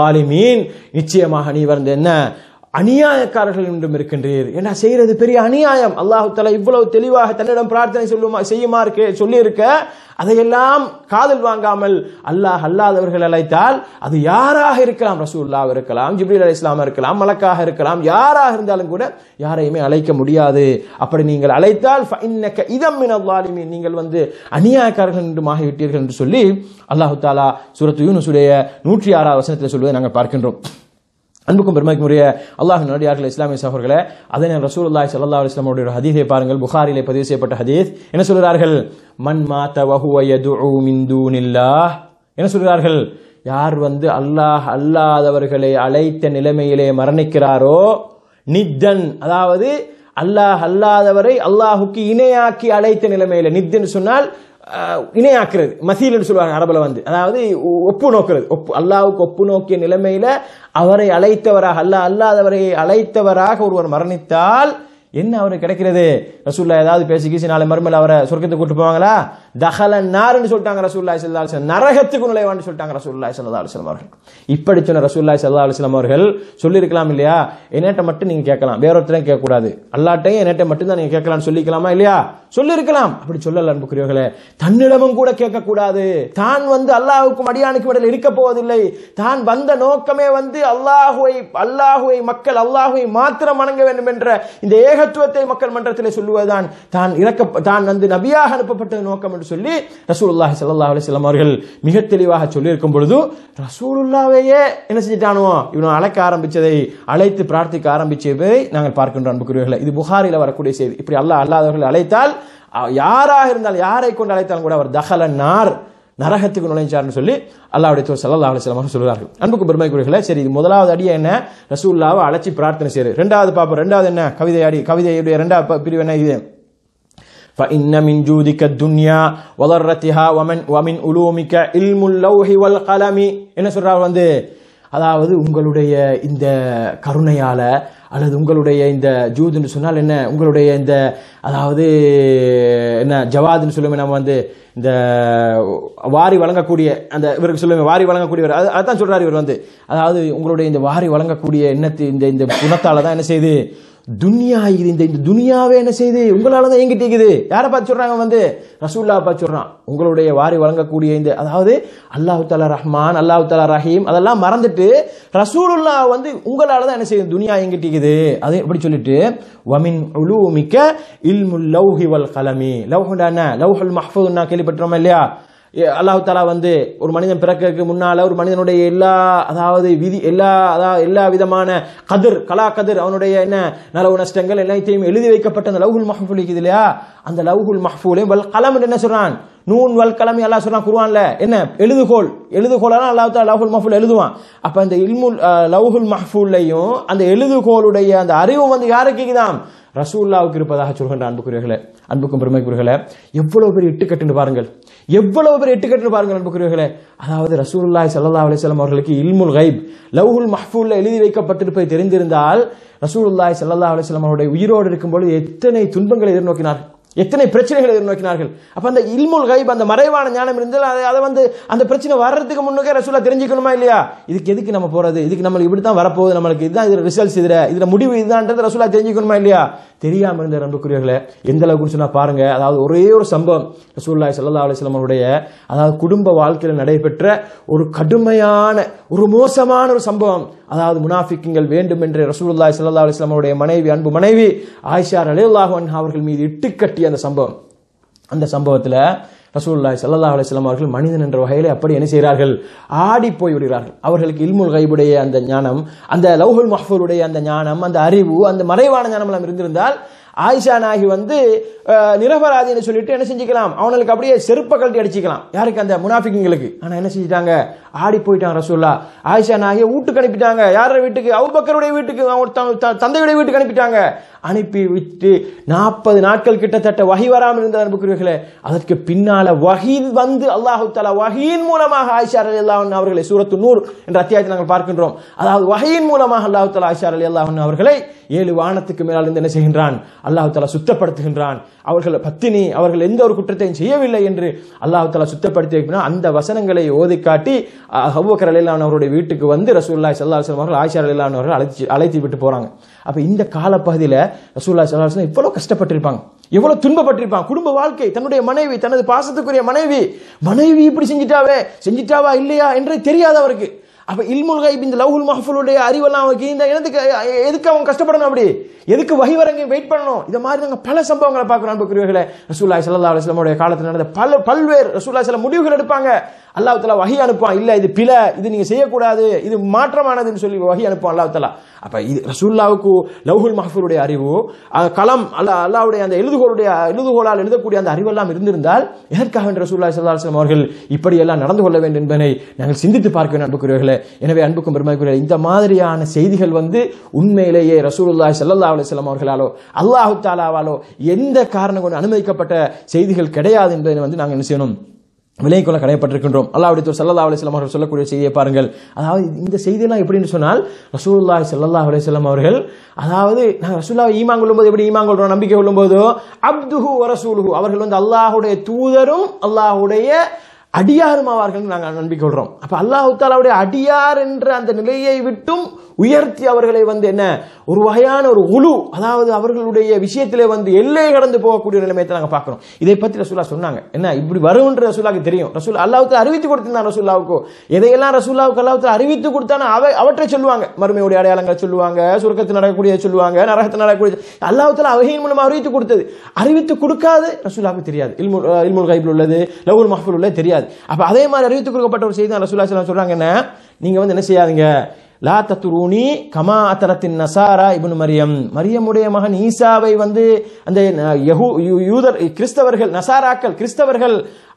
நிச்சயமாக நீ வந்து என்ன அநியாயக்காரர்கள் என்றும் இருக்கின்றீர் என்ன செய்யறது பெரிய அநியாயம் அல்லாஹு தலா இவ்வளவு தெளிவாக தன்னிடம் பிரார்த்தனை சொல்லுமா செய்யுமாறு சொல்லி இருக்க அதையெல்லாம் காதல் வாங்காமல் அல்லாஹ் அல்லாதவர்கள் அழைத்தால் அது யாராக இருக்கலாம் ரசூல்லாக இருக்கலாம் ஜிப்ரீல் அலி இஸ்லாம் இருக்கலாம் மலக்காக இருக்கலாம் யாராக இருந்தாலும் கூட யாரையுமே அழைக்க முடியாது அப்படி நீங்கள் அழைத்தால் இதம் நீங்கள் வந்து அநியாயக்காரர்கள் என்று ஆகிவிட்டீர்கள் என்று சொல்லி அல்லாஹு தாலா சூரத்து யூனுசுடைய நூற்றி ஆறாவது வசனத்தில் சொல்வதை நாங்கள் பார்க்கின்றோம் அன்புக்கும் பெருமைக்குரிய அல்லாஹ் நடிகார்கள் இஸ்லாமிய சகோதரர்களே அதே நேரம் ரசூலுல்லாஹி ஸல்லல்லாஹு அலைஹி வஸல்லம் அவருடைய ஹதீஸை பாருங்கள் புகாரிலே பதிவு செய்யப்பட்ட ஹதீஸ் என்ன சொல்கிறார்கள் மன் மாத வஹுவ யதுஉ மின் தூனில்லாஹ் என்ன சொல்கிறார்கள் யார் வந்து அல்லாஹ் அல்லாதவர்களை அழைத்த நிலைமையிலே மரணிக்கிறாரோ நித்தன் அதாவது அல்லாஹ் அல்லாதவரை அல்லாஹுக்கு இணையாக்கி அழைத்த நிலைமையில நித்துன்னு சொன்னால் இணையாக்குறது மசீல்னு சொல்லுவாங்க அரபில் வந்து அதாவது ஒப்பு நோக்குறது ஒப்பு அல்லாவுக்கு ஒப்பு நோக்கிய நிலைமையில அவரை அழைத்தவராக அல்ல அல்லாதவரை அழைத்தவராக ஒருவர் மரணித்தால் என்ன அவருக்கு கிடைக்கிறது ரசூல்லா ஏதாவது பேசி கீசி நாளை மறுமையில் அவரை சொர்க்கத்துக்கு கூட்டு போவாங்களா தகல நாருன்னு சொல்லிட்டாங்க ரசூல்லாய் சல்லா அலிஸ்லாம் நரகத்துக்கு நுழைவான்னு சொல்லிட்டாங்க ரசூல்லாய் சல்லா அலிஸ்லாம் அவர்கள் இப்படி சொன்ன ரசூல்லாய் சல்லா அலிஸ்லாம் அவர்கள் சொல்லியிருக்கலாம் இல்லையா என்னட்ட மட்டும் நீங்க கேட்கலாம் வேறொருத்தரையும் கேட்கக்கூடாது அல்லாட்டையும் என்னட்ட மட்டும் தான் நீங்க கேட்கலாம்னு சொல்லிக்கலாமா இல்லையா சொல்லியிருக்கலாம் அப்படி சொல்லல அன்புக்குரியவர்களே தன்னிடமும் கூட கேட்கக்கூடாது தான் வந்து அல்லாஹுக்கும் அடியானுக்கும் இடையில் இருக்க போவதில்லை தான் வந்த நோக்கமே வந்து அல்லாஹுவை அல்லாஹுவை மக்கள் அல்லாஹுவை மாத்திரம் வணங்க வேண்டும் என்ற இந்த ஏகத்துவத்தை மக்கள் மன்றத்தில் சொல்லுவதுதான் தான் இறக்க தான் வந்து நபியாக அனுப்பப்பட்டது நோக்கம் என்று சொல்லி ரசூலுல்லாஹி ஸல்லல்லாஹு அலைஹி வஸல்லம் அவர்கள் மிக தெளிவாக சொல்லியிருக்கும் பொழுது ரசூலுல்லாவையே என்ன செஞ்சிட்டானோ இவன் அழைக்க ஆரம்பிச்சதை அழைத்து பிரார்த்திக்க ஆரம்பிச்சதை நாங்கள் பார்க்கின்றோம் அன்புக்குரியவர்களை இது புகாரில வரக்கூடிய செய்தி இப்படி அல்லாஹ் அல்லாதவர்கள் அழைத்தால் யாராக இருந்தாலும் யாரை கொண்டு அழைத்தாலும் கூட அவர் தகல நார் நரகத்துக்கு நுழைஞ்சார்னு சொல்லி அல்லாவுடைய தூர் சல்லா அலிஸ்லாம் சொல்கிறார்கள் அன்புக்கு பெருமைக்குரியர்களே சரி இது முதலாவது அடியை என்ன ரசூல்லாவை அழைச்சி பிரார்த்தனை செய்யுது ரெண்டாவது பாப்போம் ரெண்டாவது என்ன கவிதை அடி கவிதையுடைய ரெண்டாவது பிரிவு என்ன இது فإن من جودك الدنيا وضرتها ومن ومن علومك علم اللوح والقلم என்ன சொல்றார் வந்து அதாவது உங்களுடைய இந்த கருணையால அல்லது உங்களுடைய இந்த ஜூதுன்னு சொன்னால் என்ன உங்களுடைய இந்த அதாவது என்ன ஜவாதுன்னு சொல்லுவோமே நம்ம வந்து இந்த வாரி வழங்கக்கூடிய அந்த இவருக்கு சொல்லுங்க வாரி வழங்கக்கூடியவர் அது அதான் சொல்றாரு இவர் வந்து அதாவது உங்களுடைய இந்த வாரி வழங்கக்கூடிய எண்ணத்து இந்த இந்த குணத்தால தான் என்ன செய்யுது துனியா இது இந்த இந்த துனியாவே என்ன செய்யுது உங்களால தான் எங்கிட்ட இருக்குது யாரை பார்த்து சொல்றாங்க வந்து ரசூல்லா பார்த்து சொல்றான் உங்களுடைய வாரி வழங்கக்கூடிய இந்த அதாவது அல்லாஹு தாலா ரஹ்மான் அல்லாஹு தாலா ரஹீம் அதெல்லாம் மறந்துட்டு ரசூலுல்லா வந்து உங்களால தான் என்ன செய்யுது துனியா எங்கிட்ட இருக்குது அது எப்படி சொல்லிட்டு வமின் உலூமிக்க இல்முல் லௌஹி வல் கலமி லௌஹுண்டா என்ன லௌஹுல் மஹ்ஃபூதுன்னா கேள்விப்பட்டிருக்கோமா இல்லையா அல்லாஹு தாலா வந்து ஒரு மனிதன் பிறக்கிறதுக்கு முன்னால ஒரு மனிதனுடைய எல்லா அதாவது விதி எல்லா அதாவது எல்லா விதமான கதிர் கலா கதிர் அவனுடைய என்ன நலவு நஷ்டங்கள் எல்லாத்தையும் எழுதி வைக்கப்பட்ட அந்த லவ்ஹுல் மஹ்ஃபூல் இருக்குது இல்லையா அந்த லவ்ஹுல் மஹ்ஃபூலையும் வல் கலம் என்ன சொல்றான் நூன் வல் கலம் எல்லாம் சொல்றான் குருவான்ல என்ன எழுதுகோல் எழுதுகோலாம் அல்லாஹ் தாலா லவ்ஹுல் மஹ்ஃபூல் எழுதுவான் அப்ப அந்த இல்முல் லவ்ஹுல் மஹ்ஃபூல்லையும் அந்த எழுதுகோளுடைய அந்த அறிவு வந்து யாருக்கு இருக்குதாம் ரசூல்லாவுக்கு இருப்பதாக சொல்கின்ற அன்புக்குரியர்களே அன்புக்கும் பெருமைக்குரியர்களே எவ்வளவு பெரிய இட்டுக்கட்டுன்னு பாருங்கள் எவ்வளவு பெரிய இட்டுக்கட்டுன்னு பாருங்கள் அன்புக்குரியர்களே அதாவது ரசூலுல்லாஹி ஸல்லல்லாஹு அலைஹி வஸல்லம் அவர்களுக்கு இல்முல் கைப் லவ்ஹுல் மஹ்ஃபூல்ல எழுதி வைக்கப்பட்டிருப்பதை தெரிந்திருந்தால் ரசூலுல்லாஹி ஸல்லல்லாஹு அலைஹி வஸல்லம் அவருடைய உயிரோடு இருக்கும்போது எத்தனை துன்பங்களை எதிர்நோக்கினார்கள் எத்தனை பிரச்சனைகளை எதிர்நோக்கினார்கள் அப்ப அந்த இல்முல் கைப் அந்த மறைவான ஞானம் இருந்தால் அதை அதை வந்து அந்த பிரச்சனை வர்றதுக்கு முன்னுக்கே ரசூலா தெரிஞ்சுக்கணுமா இல்லையா இதுக்கு எதுக்கு நம்ம போறது இதுக்கு நம்மளுக்கு இப்படி தான் வரப்போகுது நம்மளுக்கு இதுதான் இதுல ரிசல்ட்ஸ் இதுல இதுல முடிவு இதுதான்றது ரசூலா தெரிஞ்சுக்கணுமா இல்லையா தெரியாம இருந்த அன்புக்குரியவர்களே எந்த அளவுக்கு சொன்னா பாருங்க அதாவது ஒரே ஒரு சம்பவம் ரசூல்லாய் சல்லா அலிஸ்லாம் அவருடைய அதாவது குடும்ப வாழ்க்கையில் நடைபெற்ற ஒரு கடுமையான ஒரு மோசமான ஒரு சம்பவம் அதாவது முனாஃபிக்குங்கள் வேண்டும் என்று ரசூலுல்லாய் சல்லா அலிஸ்லாம் அவருடைய மனைவி அன்பு மனைவி ஆயிஷா அலில்லாஹு அவர்கள் மீது இட்டுக்கட்டிய அந்த சம்பவம் அந்த சம்பவத்தில் ரசூல்லாய் சல்லா அலிஸ்லாம் அவர்கள் மனிதன் என்ற வகையில் அப்படி என்ன செய்கிறார்கள் ஆடி போய் விடுகிறார்கள் அவர்களுக்கு இல்முல் கைபுடைய அந்த ஞானம் அந்த லவ்ஹுல் மஹ்பூருடைய அந்த ஞானம் அந்த அறிவு அந்த மறைவான ஞானம் எல்லாம் இருந்திருந்தால் ஆயிஷா நாகி வந்து நிரபராதின்னு சொல்லிட்டு என்ன செஞ்சுக்கலாம் அவனுக்கு அப்படியே செருப்ப கழட்டி அடிச்சுக்கலாம் யாருக்கு அந்த முனாஃபிக்குங்களுக்கு ஆனா என்ன செஞ்சிட்டாங்க ஆடி போயிட்டாங்க ரசூல்லா ஆயிஷா நாகிய வீட்டுக்கு அனுப்பிட்டாங்க யார வீட்டுக்கு அவுபக்கருடைய வீட்டுக்கு தந்தையுடைய வீட்டுக்கு அனுப்பிட்டாங்க அனுப்பி விட்டு நாற்பது நாட்கள் கிட்டத்தட்ட வகி வராமல் இருந்த அனுப்புகிறீர்களே அதற்கு பின்னால வகி வந்து அல்லாஹு தாலா வகியின் மூலமாக ஆயிஷா அலி அல்லாஹன் அவர்களை சூரத்து நூறு என்ற அத்தியாயத்தில் நாங்கள் பார்க்கின்றோம் அதாவது வகையின் மூலமாக அல்லாஹு தாலா ஆயிஷா அலி அல்லாஹன் அவர்களை ஏழு வானத்துக்கு மேலால் இருந்து என்ன செய்கின்றான் அல்லாஹு தாலா சுத்தப்படுத்துகின்றான் அவர்கள் பத்தினி அவர்கள் எந்த ஒரு குற்றத்தையும் செய்யவில்லை என்று அல்லாஹு தாலா சுத்தப்படுத்தி அந்த வசனங்களை ஓதி காட்டி ஹவ்வக்கர் அலிலான் அவருடைய வீட்டுக்கு வந்து ரசூல்லாய் சல்லா அலுவலம் அவர்கள் ஆயிஷா அலிலான் அவர்கள் அழைச்சி அழைத்து விட்டு போறாங்க அப்ப இந்த காலப்பகுதியில் ரசூல்லாய் சல்லா அலுவலம் எவ்வளவு கஷ்டப்பட்டிருப்பாங்க எவ்வளவு துன்பப்பட்டிருப்பான் குடும்ப வாழ்க்கை தன்னுடைய மனைவி தனது பாசத்துக்குரிய மனைவி மனைவி இப்படி செஞ்சிட்டாவே செஞ்சிட்டாவா இல்லையா என்றே தெரியாது அவருக்கு அப்ப இல்முல் கைப் இந்த லவ்ஹுல் மஹ்ஃபுலுடைய அறிவெல்லாம் அவருக்கு இந்த எதுக்கு எதுக்கு அவங்க கஷ்டப்படணும் அப்படி எதுக்கு வகி வரங்க வெயிட் பண்ணணும் இந்த மாதிரி நாங்கள் பல சம்பவங்களை பார்க்குறோம் அன்புக்குரியவர்களே ரசூல்லாய் சல்லா அலுவலமுடைய காலத்தில் நடந்த பல பல்வேறு ரசூல்லாய் சில முடிவுகள் எடுப்பாங்க அல்லாஹ் தலா வகி அனுப்பான் இல்ல இது பிழை இது நீங்க செய்யக்கூடாது இது மாற்றமானதுன்னு சொல்லி வகி அனுப்பான் அல்லாஹ் தலா அப்ப இது ரசூல்லாவுக்கு லவ்ஹுல் மஹ்ஃபூருடைய அறிவு களம் அல்லா அல்லாவுடைய அந்த எழுதுகோளுடைய எழுதுகோளால் எழுதக்கூடிய அந்த அறிவெல்லாம் இருந்திருந்தால் எதற்காக என்று ரசூல்லாய் சல்லா அலுவலம் அவர்கள் இப்படி எல்லாம் நடந்து கொள்ள வேண்டும் என்பதை நாங்கள் சிந்தித்து பார்க்க வேண்டும் அன்புக்குரியவர்களே எனவே அன்புக்கும் பெருமைக்குரிய இந்த மாதிரியான செய்திகள் வந்து உண்மையிலேயே ரசூலுல்லாய் சல்லா அலுவலம் அவர்களாலோ அல்லாஹு தாலாவாலோ எந்த காரணம் கொண்டு அனுமதிக்கப்பட்ட செய்திகள் கிடையாது என்பதை வந்து நாங்கள் என்ன செய்யணும் விலைக்குள்ள கடையப்பட்டிருக்கின்றோம் அல்லாவுடைய சல்லா அலிஸ்லாம் அவர்கள் சொல்லக்கூடிய செய்தியை பாருங்கள் அதாவது இந்த செய்தியெல்லாம் எப்படின்னு சொன்னால் ரசூல்லாய் சல்லா அலிஸ்லாம் அவர்கள் அதாவது நாங்கள் ரசூல்லா ஈமான் கொள்ளும்போது எப்படி ஈமான் கொள்றோம் நம்பிக்கை கொள்ளும்போதோ அப்துஹு ரசூலுஹு அவர்கள் வந்து அல்லாஹுடைய தூதரும் அல்லாஹுடைய அடியாரும் ஆவார்கள் நாங்கள் நம்பிக்கை கொள்றோம் அப்ப அல்லாஹு தாலாவுடைய அடியார் என்ற அந்த நிலையை விட்டும் உயர்த்தி அவர்களை வந்து என்ன ஒரு வகையான ஒரு உழு அதாவது அவர்களுடைய விஷயத்திலே வந்து எல்லை கடந்து போகக்கூடிய நிலைமையத்தை நாங்கள் பார்க்கிறோம் இதை பற்றி ரசூல்லா சொன்னாங்க என்ன இப்படி வரும்ன்ற ரசூலாவுக்கு தெரியும் ரசூல் அல்லாவுக்கு அறிவித்து கொடுத்திருந்தான் ரசூல்லாவுக்கு எதையெல்லாம் ரசூல்லாவுக்கு அல்லாவுக்கு அறிவித்து கொடுத்தானோ அவை அவற்றை சொல்லுவாங்க மறுமையுடைய அடையாளங்களை சொல்லுவாங்க சுருக்கத்தில் நடக்கக்கூடிய சொல்லுவாங்க நரகத்தில் நடக்கக்கூடிய அல்லாஹத்தில் அவையின் மூலமாக அறிவித்து கொடுத்தது அறிவித்து கொடுக்காது ரசூலாவுக்கு தெரியாது இல்முல் இல்முல் கைபில் உள்ளது லவுல் மஹபுல் உள்ளது தெரியாது அப்ப அதே மாதிரி அறிவித்து கொடுக்கப்பட்ட ஒரு செய்தி ரசூல்லா சொல்றாங்க என்ன நீங்க வந்து என்ன செய்யாதீங்க லா தத்துரூனி கமா அத்தரத்தின் நசாரா இபுன் மரியம் மரியமுடைய மகன் ஈசாவை வந்து அந்த யூதர் கிறிஸ்தவர்கள் நசாராக்கள் கிறிஸ்தவர்கள்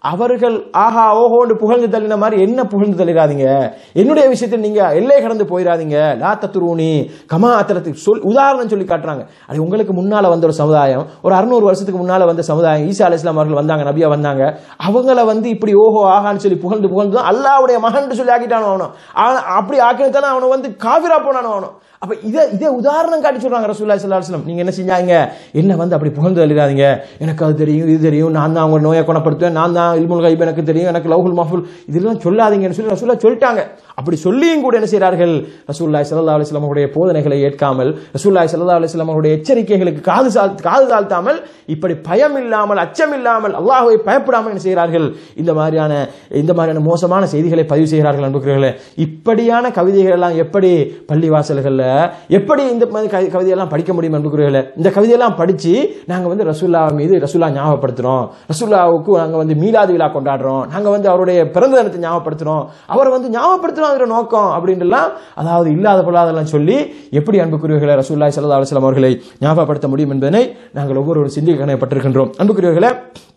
அவர்கள் ஆஹா ஓஹோன்னு புகழ்ந்து தள்ளின மாதிரி என்ன புகழ்ந்து தள்ளிடாதீங்க என்னுடைய விஷயத்தில் நீங்க எல்லை கடந்து போயிடாதீங்க லா தத்துருணி கமா அத்தரத்துக்கு சொல் உதாரணம் சொல்லி காட்டுறாங்க அது உங்களுக்கு முன்னால வந்த ஒரு சமுதாயம் ஒரு அறுநூறு வருஷத்துக்கு முன்னால வந்த சமுதாயம் ஈசா அலி இஸ்லாம் அவர்கள் வந்தாங்க நபியா வந்தாங்க அவங்கள வந்து இப்படி ஓஹோ ஆகான்னு சொல்லி புகழ்ந்து புகழ்ந்து தான் அல்லாவுடைய மகன் சொல்லி ஆக்கிட்டானோ அவனும் அவன் அப்படி ஆக்கினதான அவனை வந்து காவிரா போனானோ அவனும் அப்ப இதை இதே உதாரணம் காட்டி சொல்றாங்க ரசூல்லா ஸல்லல்லாஹு அலைஹி வஸல்லம் நீங்க என்ன செஞ்சாங்க என்ன வந்து அப்படி புகழ்ந்து தள்ளிடாதீங்க எனக்கு அது தெரியும் இது தெரியும் நான் தான் அவங்க நோயை குணப்படுத்துவேன் நான் தான் இல்முல் கைப் எனக்கு தெரியும் எனக்கு லவ்ஹுல் மஃபுல் இதெல்லாம் சொல்லாதீங்கன்னு சொல்லி ரசூல்லா சொல்லிட்டாங்க அப்படி சொல்லியும் கூட என்ன செய்கிறார்கள் ரசூல்லாய் ஸல்லல்லாஹு அலைஹி வஸல்லம் அவருடைய போதனைகளை ஏற்காமல் ரசூல்லாய் ஸல்லல்லாஹு அலைஹி வஸல்லம் அவருடைய எச்சரிக்கைகளுக்கு காது சால் காது தாழ்த்தாமல் இப்படி பயம் இல்லாமல் அச்சம் இல்லாமல் அல்லாஹ்வை பயப்படாமல் என்ன செய்கிறார்கள் இந்த மாதிரியான இந்த மாதிரியான மோசமான செய்திகளை பதிவு செய்கிறார்கள் அன்புக்கிறீர்களே இப்படியான கவிதைகள் எல்லாம் எப்படி பள்ளிவாசல்கள்ல எப்படி இந்த மாதிரி கவி- கவிதையெல்லாம் படிக்க முடியும் அன்புக்குரியர்களே இந்த கவிதையெல்லாம் படிச்சு நாங்க வந்து ரசூல்லா மீது ரசூல்லா ஞாபகப்படுத்துறோம் ரசூல்லாவுக்கு நாங்க வந்து மீலாது விழா கொண்டாடுறோம் நாங்க வந்து அவருடைய பிறந்த தினத்தை ஞாபகப்படுத்துறோம் அவரை வந்து ஞாபகப்படுத்துறோம் நோக்கம் அப்படின்ட்டுலாம் அதாவது இல்லாத பொல்லாதெல்லாம் சொல்லி எப்படி அன்புக்குரியவர்களை ரசூல்லாய் ஸல்லல்லாஹு அலைஹி வஸல்லம் அவர்களை ஞாபகப்படுத்த முடியும் என்பதனை நாங்கள் ஒவ்வொரு சிந்திக்க கணையப்பட்டிருக்கின்றோம் அன்புக்குரியவர்களை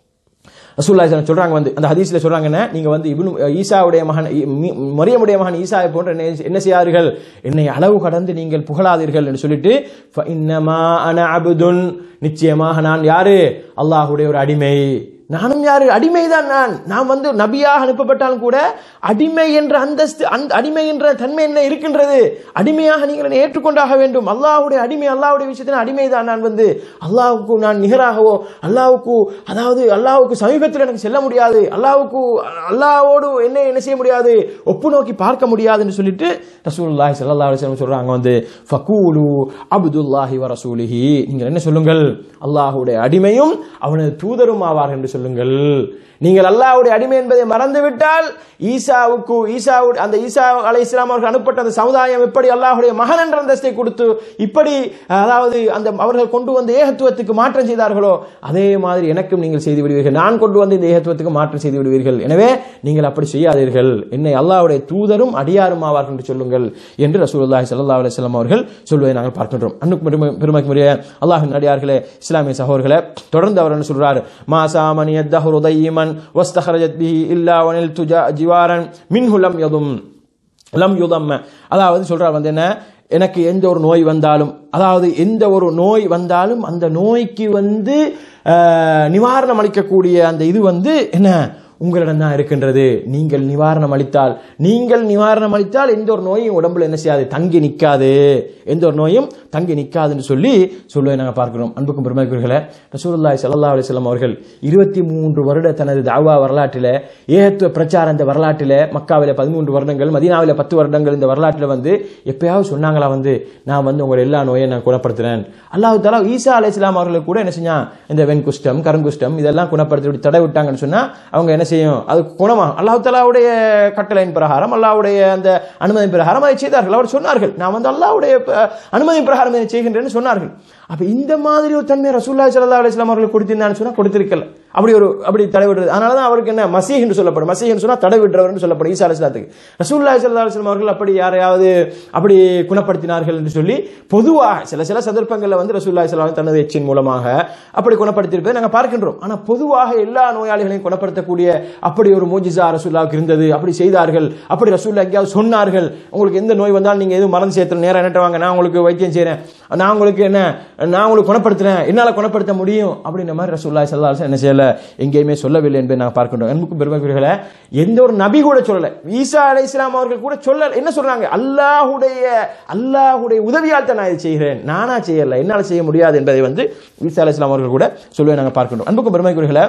ரசூல்லா சொல்றாங்க வந்து அந்த ஹதீஸ்ல சொல்றாங்கன்னா நீங்க வந்து இப்னு ஈசாவுடைய மகன் இ- மி- மரியமுடைய மகன் ஈசாவை போன்ற என்ன என்ன செய்யார்கள் என்னை அளவு கடந்து நீங்கள் புகழாதீர்கள் என்று சொல்லிட்டு "ஃப இன்னமா அன அபுதுன் நிச்சயமாக நான் யாரு அல்லாஹ்வுடைய ஒரு அடிமை நானும் யாரு அடிமைதான் நான் நான் வந்து நபியாக அனுப்பப்பட்டாலும் கூட அடிமை என்ற அந்தஸ்து அந்த அடிமை என்ற தன்மை என்ன இருக்கின்றது அடிமையாக நீங்கள் என்னை ஏற்றுக்கொண்டாக வேண்டும் அல்லாஹ்வுடைய அடிமை அல்லாஹ்வுடைய விஷயத்தில் அடிமைதான் நான் வந்து அல்லாஹ்வுக்கு நான் நிகராகவோ அல்லாஹ்வுக்கு அதாவது அல்லாஹ்வுக்கு சமீபத்தில் எனக்கு செல்ல முடியாது அல்லாஹ்வுக்கு அல்லாஹ்வோடு என்ன என்ன செய்ய முடியாது ஒப்பு நோக்கி பார்க்க முடியாதுன்னு சொல்லிட்டு ரசூலுல்லாஹி ஸல்லல்லாஹு அலைஹி வஸல்லம் சொல்றாங்க வந்து ஃபகூலு அப்துல்லாஹி வ ரசூலிஹி நீங்கள் என்ன சொல்லுங்கள் அல்லாஹ்வுடைய அடிமையும் அவனது தூதரும் ஆவார் என்று சொல்லுங்கள் நீங்கள் அல்லாஹ்வுடைய அடிமை என்பதை மறந்துவிட்டால் ஈசாவுக்கு ஈசாவு அந்த ஈசா அலை இஸ்லாம் அவர்கள் அனுப்பப்பட்ட அந்த சமுதாயம் எப்படி அல்லாஹ்வுடைய மகன் என்ற அந்தஸ்தை கொடுத்து இப்படி அதாவது அந்த அவர்கள் கொண்டு வந்த ஏகத்துவத்துக்கு மாற்றம் செய்தார்களோ அதே மாதிரி எனக்கும் நீங்கள் செய்து விடுவீர்கள் நான் கொண்டு வந்த இந்த ஏகத்துவத்துக்கு மாற்றம் செய்து விடுவீர்கள் எனவே நீங்கள் அப்படி செய்யாதீர்கள் என்னை அல்லாஹ்வுடைய தூதரும் அடியாரும் ஆவார்கள் என்று சொல்லுங்கள் என்று ரசூலுல்லாஹி ஸல்லல்லாஹு அலைஹி வஸல்லம் அவர்கள் சொல்வதை நாங்கள் பார்க்கின்றோம் அன்னுக்கு பெருமை பெருமைக்குரிய அல்லாஹ்வின் அடியார்களே இஸ்லாமிய சகோதரர்களே தொடர்ந்து அவர் என்ன சொல்றார் மா சாமனி யத்தஹரு தையமன் வஸ்தஹரஜத் பிஹி இல்லா வனில் துஜா ஜிவாரன் மின்ஹு லம் யதும் லம் யுதம்ம அதாவது சொல்றார் வந்து என்ன எனக்கு எந்த ஒரு நோய் வந்தாலும் அதாவது எந்த ஒரு நோய் வந்தாலும் அந்த நோய்க்கு வந்து அஹ், நிவாரணம் அளிக்கக்கூடிய அந்த இது வந்து என்ன உங்களிடம் தான் இருக்கின்றது நீங்கள் நிவாரணம் அளித்தால் நீங்கள் நிவாரணம் அளித்தால் எந்த ஒரு நோயும் உடம்புல என்ன செய்யாது தங்கி நிற்காது எந்த ஒரு நோயும் தங்கி நிற்காதுன்னு சொல்லி சொல்லுவதை நாங்கள் பார்க்கிறோம் அன்புக்கும் பெருமைக்குரியர்களே ரசூலுல்லாஹி ஸல்லல்லாஹு அலைஹி வஸல்லம் அவர்கள் இருபத்தி மூன்று வருட தனது தாவா வரலாற்றில் ஏகத்துவ பிரச்சார இந்த வரலாற்றில் மக்காவில பதிமூன்று வருடங்கள் மதீனாவில பத்து வருடங்கள் இந்த வரலாற்றில் வந்து எப்பயாவது சொன்னாங்களா வந்து நான் வந்து உங்களை எல்லா நோயை நான் குணப்படுத்துறேன் அல்லாஹ் தாலா ஈசா அலை இஸ்லாம் அவர்களுக்கு கூட என்ன செஞ்சான் இந்த வெண்குஷ்டம் கருங்குஷ்டம் இதெல்லாம் குணப்படுத்தி இப்படி தடை விட்டாங்கன்னு சொன்னா அவங்க என்ன செய்யும் அது குணமாகும் அல்லாஹ் தாலாவுடைய கட்டளையின் பிரகாரம் அல்லாஹ்வுடைய அந்த அனுமதி பிரகாரம் அதை செய்தார்கள் அவர் சொன்னார்கள் நான் வந்து அல்லாஹ்வுடைய அஹ், அனுமதி பிரகாரம் இதை செய்கின்றேன்னு சொன்னார்கள் அப்ப இந்த மாதிரி ஒரு தன்மை ரசூல்லாய் ஸல்லல்லாஹு அலைஹி வஸல்லம் அவர்கள் கொடுத்திருந்தான்னு சொன்னா கொடுத்திருக்கல அப்படி ஒரு அப்படி தடை விடுறது அதனால தான் அவருக்கு என்ன மசீஹ் என்று சொல்லப்படும் மசீஹ் என்று சொன்னா தடை விடுறவர் என்று சொல்லப்படும் ஈசா அலைஹிஸ்ஸலாத்துக்கு ரசூலுல்லாஹி ஸல்லல்லாஹு அலைஹி வஸல்லம் அவர்கள் அப்படி யாரையாவது அப்படி குணப்படுத்தினார்கள் என்று சொல்லி பொதுவாக சில சில சந்தர்ப்பங்களில் வந்து ரசூலுல்லாஹி ஸல்லல்லாஹு அலைஹி தனது எச்சின் மூலமாக அப்படி குணப்படுத்தியிருப்பதை நாங்கள் பார்க்கின்றோம் ஆனா பொதுவாக எல்லா நோயாளிகளையும் குணப்படுத்தக்கூடிய அப்படி ஒரு மூஜிசா ரசூல்லாவுக்கு இருந்தது அப்படி செய்தார்கள் அப்படி ரசூல்லா எங்கேயாவது சொன்னார்கள் உங்களுக்கு எந்த நோய் வந்தாலும் நீங்க எதுவும் மருந்து சேர்த்து நேரம் என்னட்ட வாங்க நான் உங்களுக்கு வைத்தியம் செய்றேன் நான் உங்களுக்கு என்ன நான் உங்களுக்கு குணப்படுத்துறேன் என்னால குணப்படுத்த முடியும் அப்படின்ற மாதிரி ரசூல்லா ஸல்லல்லாஹு அலைஹி வஸல்லம் என்ன செய்யல எங்கேயுமே சொல்லவில்லை என்பதை நாங்கள் பார்க்கின்றோம் அன்புக்கும் பெருமைக்குரியவர்களே எந்த ஒரு நபி கூட சொல்லல ஈசா அலை இஸ்லாம் அவர்கள் கூட சொல்லல என்ன சொல்றாங்க அல்லாஹுடைய அல்லாஹுடைய உதவியால் தான் நான் இதை செய்கிறேன் நானா செய்யல என்னால் செய்ய முடியாது என்பதை வந்து ஈசா அலை இஸ்லாம் அவர்கள் கூட சொல்லுவதை நாங்கள் பார்க்கின்றோம் அன்புக்கும் பெருமைக்குரியவர்களே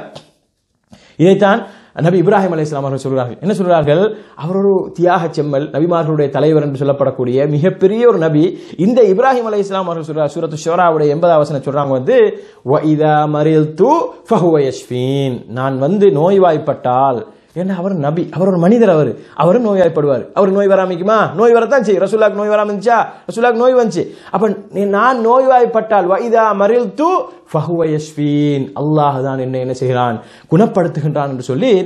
இதைத்தான் நபி இப்ராஹிம் அலை அவர்கள் சொல்கிறார்கள் என்ன சொல்கிறார்கள் அவர் ஒரு தியாக செம்மல் நபிமார்களுடைய தலைவர் என்று சொல்லப்படக்கூடிய மிகப்பெரிய ஒரு நபி இந்த இப்ராஹிம் அலை இஸ்லாம் அவர்கள் சொல்றார் சூரத்து ஷோராவுடைய எண்பதாவது வசனம் சொல்றாங்க வந்து "வ இதா மரில்து ஃபஹுவ யஷ்ஃபீன்." நான் வந்து நோய்வாய்ப்பட்டால் ஏன்னா அவர் நபி அவர் ஒரு மனிதர் அவர் அவரும் நோய்வாய்ப்படுவார் அவர் நோய் வராமிக்குமா நோய் வரத்தான் செய்யும் ரசூலாக்கு நோய் வராம இருந்துச்சா ரசூலாக்கு நோய் வந்துச்சு அப்ப நீ- நான் நோய்வாய்ப்பட்டால் வைதா மரில் தூ ஃபஹுவ யஷ்ஃபீன் அல்லாஹ் தான் என்ன என்ன செய்கிறான் குணப்படுத்துகின்றான் என்று சொல்லி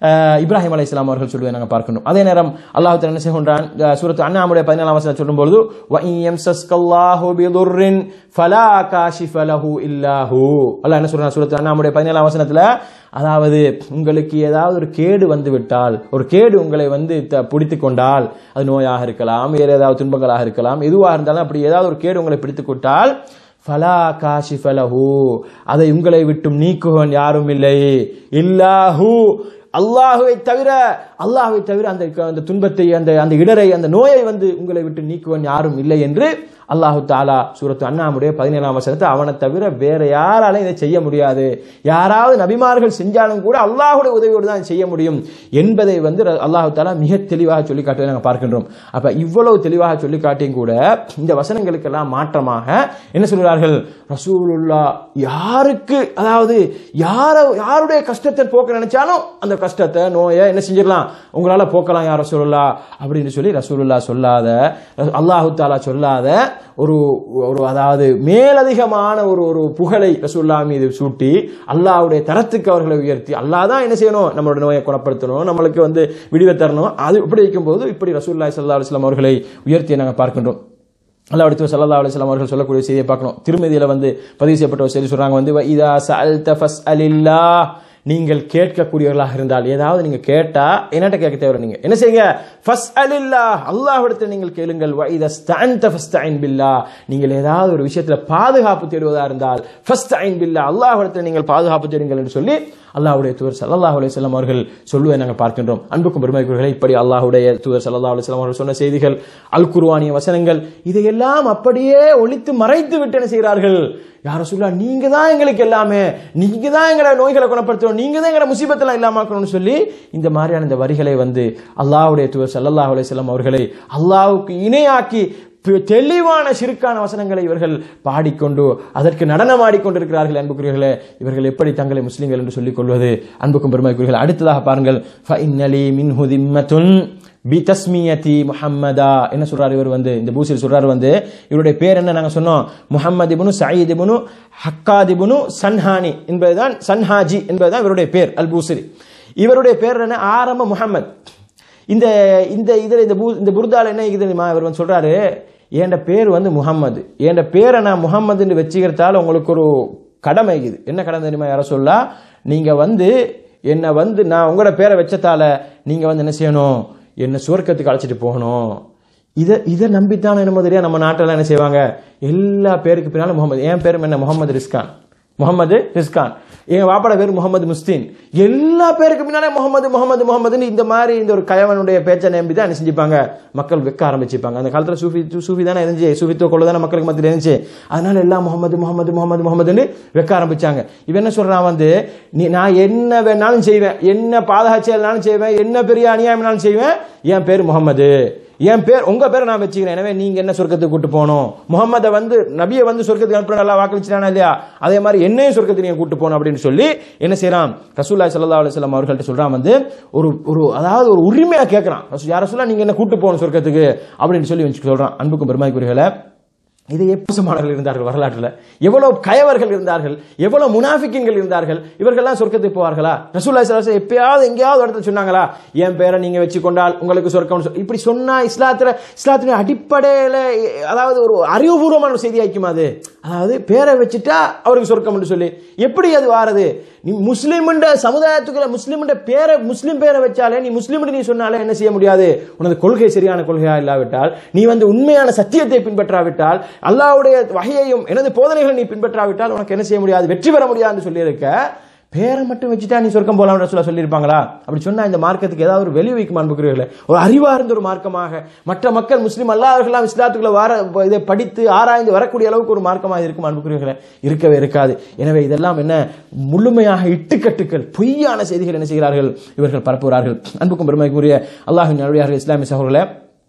அஹ், இப்ராஹிம் அலை இஸ்லாம் அவர்கள் சொல்லுவதை நாங்கள் பார்க்கணும் அதே நேரம் அல்லாஹ் தஆலா என்ன செய்கின்றான் அஹ், சூரத்து அண்ணாமுடைய பதினேழாம் வசனம் சொல்லும்பொழுது وَإِن يَمْسَسْكَ اللَّهُ بِضُرٍّ فَلَا كَاشِفَ لَهُ إِلَّا هُوَ அல்லாஹ் என்ன சொல்றான் சூரத்து அண்ணாமுடைய பதினேழாம் வசனத்துல அதாவது உங்களுக்கு ஏதாவது ஒரு கேடு வந்து விட்டால் ஒரு கேடு உங்களை வந்து த- பிடித்து கொண்டால் அது நோயாக இருக்கலாம் வேறு ஏதாவது துன்பங்களாக இருக்கலாம் எதுவாக இருந்தாலும் அப்படி ஏதாவது ஒரு கேடு உங்களை பிடித்து கொண்டால் ஃபலா காஷிஃபலஹு அதை உங்களை விட்டும் நீக்குவன் யாரும் இல்லை இல்லாஹு அல்லாஹுவை தவிர அல்லாஹுவை தவிர அந்த அந்த துன்பத்தை அந்த அந்த இடரை அந்த நோயை வந்து உங்களை விட்டு நீக்குவன் யாரும் இல்லை என்று அல்லாஹு தாலா சூரத்து அண்ணாமுடைய பதினேழாம் வசனத்தை அவனை தவிர வேற யாராலையும் இதை செய்ய முடியாது யாராவது நபிமார்கள் செஞ்சாலும் கூட அல்லாஹுடைய உதவியோடு தான் செய்ய முடியும் என்பதை வந்து ர- அல்லாஹு தாலா மிக தெளிவாக சொல்லி காட்டுவதை நாங்கள் பார்க்கின்றோம் அப்ப இவ்வளவு தெளிவாக சொல்லி காட்டியும் கூட இந்த வசனங்களுக்கெல்லாம் மாற்றமாக என்ன சொல்கிறார்கள் ரசூலுல்லா யாருக்கு அதாவது யார யாருடைய கஷ்டத்தை போக்க நினைச்சாலும் அந்த கஷ்டத்தை நோயை என்ன செஞ்சிடலாம் உங்களால போக்கலாம் யார் ரசூலுல்லா அப்படின்னு சொல்லி ரசூலுல்லா சொல்லாத அல்லாஹு தாலா சொல்லாத ஒரு ஒரு அதாவது மேலதிகமான ஒரு ஒரு புகழை ரசூல்லா மீது சூட்டி அல்லாஹ்வுடைய தரத்துக்கு அவர்களை உயர்த்தி அல்லாஹ் தான் என்ன செய்யணும் நம்மளோட நோயை குணப்படுத்தணும் நம்மளுக்கு வந்து விடுவை தரணும் அது இப்படி வைக்கும்போது இப்படி ரசூல்லாய் சல்லா அலுவலாம் அவர்களை உயர்த்தி நாங்கள் பார்க்கின்றோம் அல்லாஹ் அடுத்து சல்லா அலுவலாம் அவர்கள் சொல்லக்கூடிய செய்தியை பார்க்கணும் திருமதியில வந்து பதிவு செய்யப்பட்ட ஒரு செய்தி சொல்றாங்க வந்து இதா சஅல்த ஃபஸ்அலில்லாஹ் நீங்கள் கேட்கக்கூடியவர்களாக இருந்தால் ஏதாவது நீங்க கேட்டா என்னட்ட கேட்க தேவை நீங்க என்ன செய்யுங்க ஃபஸ்அலில்லாஹ் அல்லாஹ்விடத்தில் நீங்கள் கேளுங்கள் வ இதா ஸ்தஅன்த ஃபஸ்தஇன் பில்லாஹ் நீங்கள் ஏதாவது ஒரு விஷயத்துல பாதுகாப்பு தேடுவதா இருந்தால் ஃபஸ்தஇன் பில்லாஹ் அல்லாஹ்விடத்தில் நீங்கள் பாதுகாப்பு தேடுங்கள் என்று சொல்லி அல்லாஹ்வுடைய தூதர் ஸல்லல்லாஹு அலைஹி வஸல்லம் அவர்கள் சொல்லுவதை நாங்கள் பார்க்கின்றோம் அன்புக்கும் பெருமைக்குரியவர்களே இப்படி அல்லாஹ்வுடைய தூதர் ஸல்லல்லாஹு அலைஹி வஸல்லம் அவர்கள் சொன்ன செய்திகள் அல் குர்ஆனிய வசனங்கள் இதையெல்லாம் அப்படியே ஒழித்து மறைத்து விட்டு என்ன செய்கிறார்கள் யார சொல்லா நீங்க தான் எங்களுக்கு எல்லாமே நீங்க தான் எங்களை நோய்களை குணப்படுத்தணும் நீங்க தான் எங்களை முசீபத்தெல்லாம் இல்லாமக்கணும்னு சொல்லி இந்த மாதிரியான இந்த வரிகளை வந்து அல்லாஹ்வுடைய தூதர் ஸல்லல்லாஹு அலைஹி வஸல்லம் அவர்களை அல்லாஹ்வுக்கு இணையாக்கி பி- தெளிவான சிறுக்கான வசனங்களை இவர்கள் பாடிக்கொண்டு அதற்கு நடனமாடிக்கொண்டிருக்கிறார்கள் அன்புக்குரியவர்களே இவர்கள் எப்படி தங்களை முஸ்லிம்கள் என்று சொல்லிக் கொள்வது அன்புக்கும் பெருமைக்குரியர்கள் அடுத்ததாக பாருங்கள் ஃபஇன்னலி மின்ஹு திம்மத்துன் பி தஸ்மியதி முஹம்மதா என்ன சொல்றாரு இவர் வந்து இந்த பூசில் சொல்றாரு வந்து இவருடைய பேர் என்ன நாங்க சொன்னோம் முஹம்மது இப்னு சயீத் இப்னு ஹக்காத் இப்னு சன்ஹானி என்பதுதான் சன்ஹாஜி என்பதுதான் இவருடைய பேர் அல் பூசிரி இவருடைய பேர் என்ன ஆரம்ப முஹம்மத் இந்த இந்த இதுல இந்த பூ- இந்த புர்தால என்ன இருக்குது தெரியுமா இவர் வந்து சொல்றாரு என் பேர் வந்து முஹம்மது என் பேரை நான் முஹம்மதுன்னு வச்சுக்கிறதால உங்களுக்கு ஒரு கடமை இருக்குது என்ன கடமை தெரியுமா யார சொல்லா நீங்க வந்து என்னை வந்து நான் உங்களோட பேரை வச்சதால நீங்க வந்து என்ன செய்யணும் என்னை சுவர்க்கத்துக்கு அழைச்சிட்டு போகணும் இதை இதை நம்பித்தான் என்னமோ தெரியா நம்ம நாட்டில் என்ன செய்வாங்க எல்லா பேருக்கு பின்னாலும் முகமது என் பேரும் என்ன முகமது ரிஸ்கான் முகமது ரிஸ்கான் என் வாப்பட பேர் முகமது முஸ்தீன் எல்லா பேருக்கு பின்னாலே முகமது முகமது முகமதுன்னு இந்த மாதிரி இந்த ஒரு கயவனுடைய பேச்சை நம்பி தான் என்ன செஞ்சுப்பாங்க மக்கள் வைக்க ஆரம்பிச்சுப்பாங்க அந்த காலத்தில் சூஃபி சூஃபி தானே இருந்துச்சு சூஃபித்துவ கொள்ள தானே மக்களுக்கு மத்தியில் இருந்துச்சு அதனால எல்லாம் முகமது முகமது முகமது முகமதுன்னு வைக்க ஆரம்பிச்சாங்க இவன் என்ன சொல்றான் வந்து நீ நான் என்ன வேணாலும் செய்வேன் என்ன பாதகாட்சியாலும் செய்வேன் என்ன பெரிய அநியாயம்னாலும் செய்வேன் என் பேர் முகமது என் பேர் உங்க பேரை நான் வச்சுக்கிறேன் எனவே நீங்க என்ன சொர்க்கத்துக்கு கூட்டு போகணும் முகமதை வந்து நபியை வந்து சொர்க்கத்துக்கு அனுப்புற நல்லா வாக்களிச்சிட்டானா இல்லையா அதே மாதிரி என்னையும் சொர்க்கத்துக்கு நீங்க கூட்டு போகணும் அப்படின்னு சொல்லி என்ன செய்யறான் ரசூல்லா ஸல்லல்லாஹு அலைஹி வஸல்லம் அவர்கள்ட்ட சொல்றான் வந்து ஒரு ஒரு அதாவது ஒரு உரிமையா கேட்கறான் ரசூ- யார சொல்ல நீங்க என்ன கூட்டு போகணும் சொர்க்கத்துக்கு அப்படின்னு சொல்லி வச்சு சொல்றான் அன்புக்கும் பெருமாய்க்குரியகளை இது எப்பசமானவர்கள் இருந்தார்கள் வரலாற்றில் எவ்வளவு கயவர்கள் இருந்தார்கள் எவ்வளவு முனாஃபிக்கின்கள் இருந்தார்கள் இவர்கள்லாம் சொர்க்கத்துக்கு போவார்களா ரசூல்லா ஸல்லல்லாஹு எப்பயாவது எங்கேயாவது ஒரு இடத்துல சொன்னாங்களா என் பேரை நீங்க வச்சுக்கொண்டால் உங்களுக்கு சொர்க்கம் இப்படி சொன்னா இஸ்லாத்துல இஸ்லாத்தின் அடிப்படையில அதாவது ஒரு அறிவுபூர்வமான ஒரு செய்தி ஆயிக்குமா அது அதாவது பேரை வச்சுட்டா அவருக்கு சொர்க்கம் என்று சொல்லி எப்படி அது வாரது நீ முஸ்லீம்ன்ற சமுதாயத்துக்குள்ள முஸ்லீம்ன்ற பேரை முஸ்லீம் பேரை வச்சாலே நீ முஸ்லீம் நீ சொன்னாலே என்ன செய்ய முடியாது உனது கொள்கை சரியான கொள்கையா இல்லாவிட்டால் நீ வந்து உண்மையான சத்தியத்தை பின்பற்றாவிட்டால் அல்லாஹ்வுடைய வகையையும் எனது போதனைகளை நீ பின்பற்றாவிட்டால் உனக்கு என்ன செய்ய முடியாது வெற்றி பெற முடியாதுன்னு சொல்லியிருக்க பேரை மட்டும் வச்சுட்டா நீ சொர்க்கம் போலாம் சொல்ல சொல்லியிருப்பாங்களா அப்படி சொன்னா இந்த மார்க்கத்துக்கு ஏதாவது ஒரு வெளி வைக்கும் அன்புக்குரியவர்களே ஒரு அறிவார்ந்த ஒரு மார்க்கமாக மற்ற மக்கள் முஸ்லீம் அல்லாதவர்களாம் இஸ்லாத்துக்குள்ள வர இதை படித்து ஆராய்ந்து வரக்கூடிய அளவுக்கு ஒரு மார்க்கமாக இருக்கும் அன்புக்குரியவர்களே இருக்கவே இருக்காது எனவே இதெல்லாம் என்ன முழுமையாக இட்டுக்கட்டுக்கள் பொய்யான செய்திகள் என்ன செய்கிறார்கள் இவர்கள் பரப்புகிறார்கள் அன்புக்கும் பெருமைக்குரிய அல்லாஹின் நல்லடியார்கள் இஸ்லாமிய சகோதரர்களே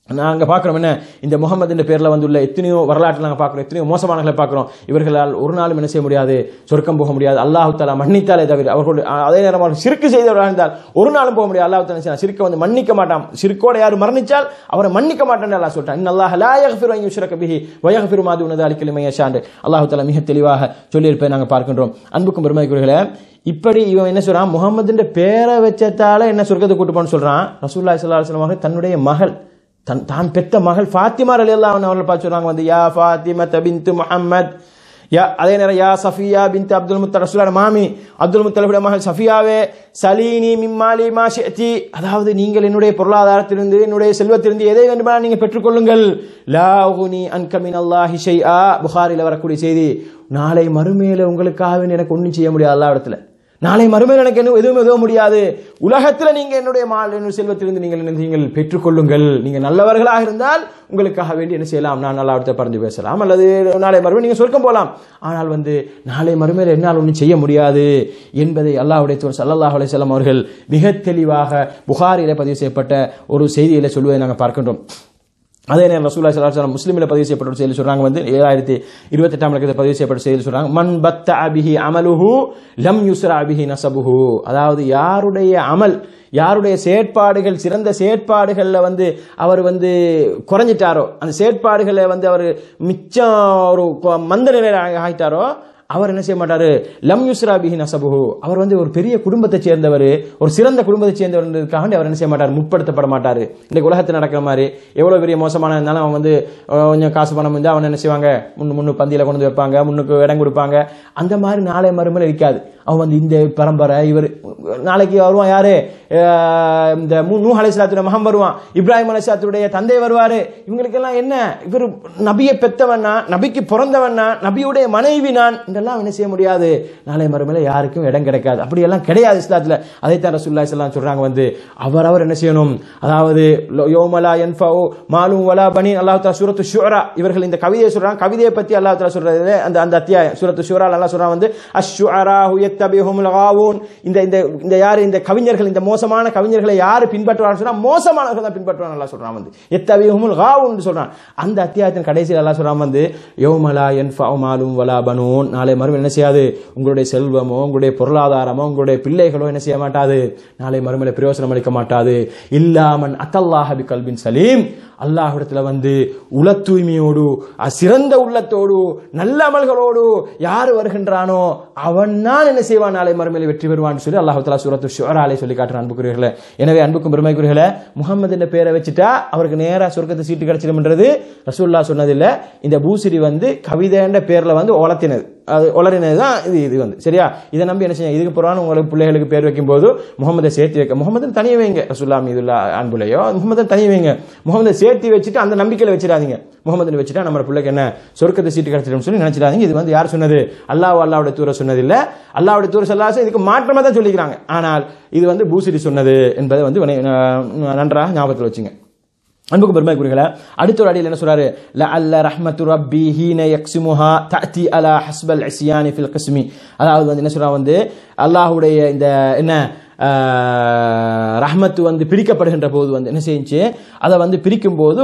நாங்க பார்க்குறோம் என்ன இந்த முகமது பேர்ல வந்துள்ள எத்தனையோ வரலாற்று நாங்க பார்க்குறோம் எத்தனையோ மோசமானங்களை பார்க்குறோம் இவர்களால் ஒரு நாளும் என்ன செய்ய முடியாது சொர்க்கம் போக முடியாது அல்லாஹு தாலா மன்னித்தாலே தவிர அவர்கள் அதே நேரம் அவர்கள் சிறுக்கு செய்தவர்களாக இருந்தால் ஒரு நாளும் போக முடியாது அல்லாஹ் தாலா சிறுக்க வந்து மன்னிக்க மாட்டான் சிறுக்கோட யார் மரணிச்சால் அவரை மன்னிக்க மாட்டான் அல்லாஹ் சொல்லிட்டான் இன்னல்லாஹ் லா யக்ஃபிரு அன் யுஷ்ரக பிஹி வ யக்ஃபிரு மா தூன ذلك لمن يشاء அல்லாஹ் தாலா மிக தெளிவாக சொல்லியிருப்பதை நாங்க பார்க்கின்றோம் அன்புக்கும் பெருமைக்குரியர்களே இப்படி இவன் என்ன சொல்றான் முகமதுன்ற பேரை வச்சதால என்ன சொர்க்கத்தை கூட்டு போன்னு சொல்றான் ரசூலுல்லாஹி ஸல்லல்லாஹு அலைஹி வஸல்லம் அவர்கள் தன்னுடைய மகள் தன் தான் பெத்த மகள் ஃபாத்திமா ரலியல்லாஹு அன்ஹா அவர்கள் பார்த்து சொல்றாங்க வந்து யா ஃபாத்திமா பின்த் முஹம்மத் யா அதே நேரம் யா சஃபியா பின்த் அப்துல் முத்தல் ரசூலோட மாமி அப்துல் முத்தலிபுடைய மகள் சஃபியாவே சலீனி மிம்மாலி மா ஷிஅதி அதாவது நீங்கள் என்னுடைய பொருளாதாரத்திலிருந்து என்னுடைய செல்வத்திலிருந்து எதை வேண்டுமானால் நீங்கள் பெற்றுக்கொள்ளுங்கள் லா உகுனி அன்க மின் அல்லாஹி ஷைஆ புகாரில வரக்கூடிய செய்தி நாளை மறுமையில உங்களுக்காக எனக்கு ஒன்றும் செய்ய முடியாது அல்லாஹ் இடத்துல நாளை மறுமையில் எனக்கு என்ன எதுவும் எதுவும் முடியாது உலகத்தில் நீங்க என்னுடைய மால் என்னுடைய செல்வத்திலிருந்து நீங்கள் என்ன நீங்கள் பெற்றுக்கொள்ளுங்கள் நீங்க நல்லவர்களாக இருந்தால் உங்களுக்காக வேண்டி என்ன செய்யலாம் நான் நல்லா அடுத்த பறந்து பேசலாம் அல்லது நாளை மறுமை நீங்க சொர்க்கம் போகலாம் ஆனால் வந்து நாளை மறுமையில் என்னால் ஒன்றும் செய்ய முடியாது என்பதை அல்லாஹ்வுடைய தூதர் ஸல்லல்லாஹு அலைஹி வஸல்லம் அவர்கள் மிக தெளிவாக புகாரிலே பதிவு செய்யப்பட்ட ஒரு செய்தியில சொல்வதை நாங்கள் பார்க்கின்றோம் அதே நேரம் ரசூல்லா ஸல்லல்லாஹு அலைஹி வஸல்லம் முஸ்லிமில் பதிவு செய்யப்பட்ட ஒரு செய்தி சொல்றாங்க வந்து ஏழாயிரத்தி இருபத்தெட்டாம் இலக்கத்தில் பதிவு செய்யப்பட்ட செய்தி சொல்றாங்க மன் பத்த அபிஹி அமலுஹு லம் யுஸ்ரா அபிஹி நசபுஹு அதாவது யாருடைய அமல் யாருடைய செயற்பாடுகள் சிறந்த செயற்பாடுகளில் வந்து அவர் வந்து குறைஞ்சிட்டாரோ அந்த செயற்பாடுகளை வந்து அவர் மிச்சம் ஒரு கொ- மந்த நிலையில் ஆகிட்டாரோ அவர் என்ன செய்ய மாட்டாரு லம் யுஸ்ரா பிஹி நசபுஹு அவர் வந்து ஒரு பெரிய குடும்பத்தை சேர்ந்தவர் ஒரு சிறந்த குடும்பத்தை சேர்ந்தவர்ன்றதுக்காக வேண்டி அவர் என்ன செய்ய மாட்டார் முற்படுத்தப்பட மாட்டார் இன்னைக்கு உலகத்தில் நடக்கிற மாதிரி எவ்வளவு பெரிய மோசமான இருந்தாலும் அவன் வந்து அஹ், கொஞ்சம் காசு பணம் வந்து அவன் என்ன செய்வாங்க முன்னு முன்னு பந்தியில கொண்டு வந்து வைப்பாங்க முன்னுக்கு இடம் கொடுப்பாங்க அந்த மாதிரி நாளை மறுமையில் இருக்காது அவன் வந்து இந்த பரம்பரை இவர் நாளைக்கு வருவான் யாரு அஹ், இந்த மூ- நூஹ் அலைஹிஸ்ஸலாத்துடைய மகன் வருவான் இப்ராஹிம் அலைஹிஸ்ஸலாத்துடைய தந்தை வருவாரு இவங்களுக்கெல்லாம் என்ன இவர் நபியை பெத்தவனா நபிக்கு பிறந்தவனா நபியுடைய மனைவி நான் இதெல்லாம் என்ன செய்ய முடியாது நாளை மறுமையில யாருக்கும் இடம் கிடைக்காது அப்படியெல்லாம் கிடையாது இஸ்லாத்துல அதைத்தான் ரசூலுல்லாஹி ஸல்லல்லாஹு சொல்றாங்க வந்து அவரவர் என்ன செய்யணும் அதாவது லோ- யோமலா யன்ஃபவு மாலும் வலா பனி அல்லாஹ் தஆலா சூரத்து ஷுரா இவர்கள் இந்த கவிதையை சொல்றாங்க கவிதையை பத்தி அல்லாஹ் தஆலா சொல்றது அந்த அந்த அத்தியாயம் சூரத்து ஷுரா அல்லாஹ் சொல்றான் வந்து அஷ்ஷுஅராஹு யத்தபிஹுமுல் காவூன் இந்த இந்த இந்த யார் இந்த கவிஞர்கள் இந்த மோசமான கவிஞர்களை யார் பின்பற்றுவார்கள் சொன்னா மோசமானவர்கள் தான் பின்பற்றுவாங்க அல்லாஹ் சொல்றான் வந்து எத்தபிஹுமுல் காவூன் சொல்றான் அந்த அத்தியாயத்தின் கடைசியில் அல்லாஹ் சொல்றான் வந்து யோமலா யன்ஃபவு மாலும் வலா பனூன் நாளை மறுமை என்ன செய்யாது உங்களுடைய செல்வமோ உங்களுடைய பொருளாதாரமோ உங்களுடைய பிள்ளைகளோ என்ன செய்ய மாட்டாது நாளை மறுமையில பிரயோசனம் அளிக்க மாட்டாது இல்லாமன் அத்தல்லாஹ பி கல்பின் சலீம் அல்லாஹ்விடத்துல வந்து உள தூய்மையோடு அஹ், சிறந்த உள்ளத்தோடு நல்ல அமல்களோடு யார் வருகின்றானோ அவன் தான் என்ன செய்வான் நாளை மறுமையில வெற்றி பெறுவான்னு சொல்லி அல்லாஹ் தலா சூரத்து ஷுவராலே சொல்லி காட்டுறான் அன்புக்குரியர்களே எனவே அன்புக்கும் பெருமைக்குரியர்களே முகமது என்ற பேரை வச்சுட்டா அவருக்கு நேரா சொர்க்கத்து சீட்டு கிடைச்சிடும்ன்றது ரசூல்லா சொன்னதில்லை இந்த பூசிரி வந்து கவிதைன்ற பேர்ல வந்து ஒளத்தினது அது ஒளரினது தான் இது இது வந்து சரியா இதை நம்பி என்ன செய்ய இதுக்கு புறான உங்களுக்கு பிள்ளைகளுக்கு பேர் வைக்கும்போது முகமதை சேர்த்து வைக்க முகமது தனியே வைங்க ரசூல்லா மீதுல்லா அன்புலையோ முகமது தனியே வைங்க முகமதை சேர்த்து வச்சுட்டு அந்த நம்பிக்கையில வச்சிடாதீங்க முகமது வச்சுட்டா நம்ம பிள்ளைக்கு என்ன சொர்க்கத்தை சீட்டு கிடைச்சிடும் சொல்லி நினைச்சிடாதீங்க இது வந்து யார் சொன்னது அல்லாஹ் அல்லாவுடைய தூர சொன்னது இல்ல அல்லாவுடைய தூர சொல்லாச இதுக்கு மாற்றமா தான் சொல்லிக்கிறாங்க ஆனால் இது வந்து பூசிரி சொன்னது என்பதை வந்து வினை- அஹ் நன்றாக ஞாபகத்தில் வச்சுங்க அன்புக்கு பெருமைக்குரியர்களே அடுத்த ஒரு அடியில் என்ன சொல்றாரு ல அல்ல ரஹ்மத்து ரப்பி ஹீன யக்ஸிமுஹா தஅதி அலா ஹஸ்பல் இஸ்யானி ஃபில் கிஸ்மி அதாவது வந்து என்ன சொல்றா வந்து அல்லாஹ்வுடைய இந்த என்ன ஆஹ், ரஹ்மத்து வந்து பிரிக்கப்படுகின்ற போது வந்து என்ன செஞ்சு அதை வந்து பிரிக்கும் போது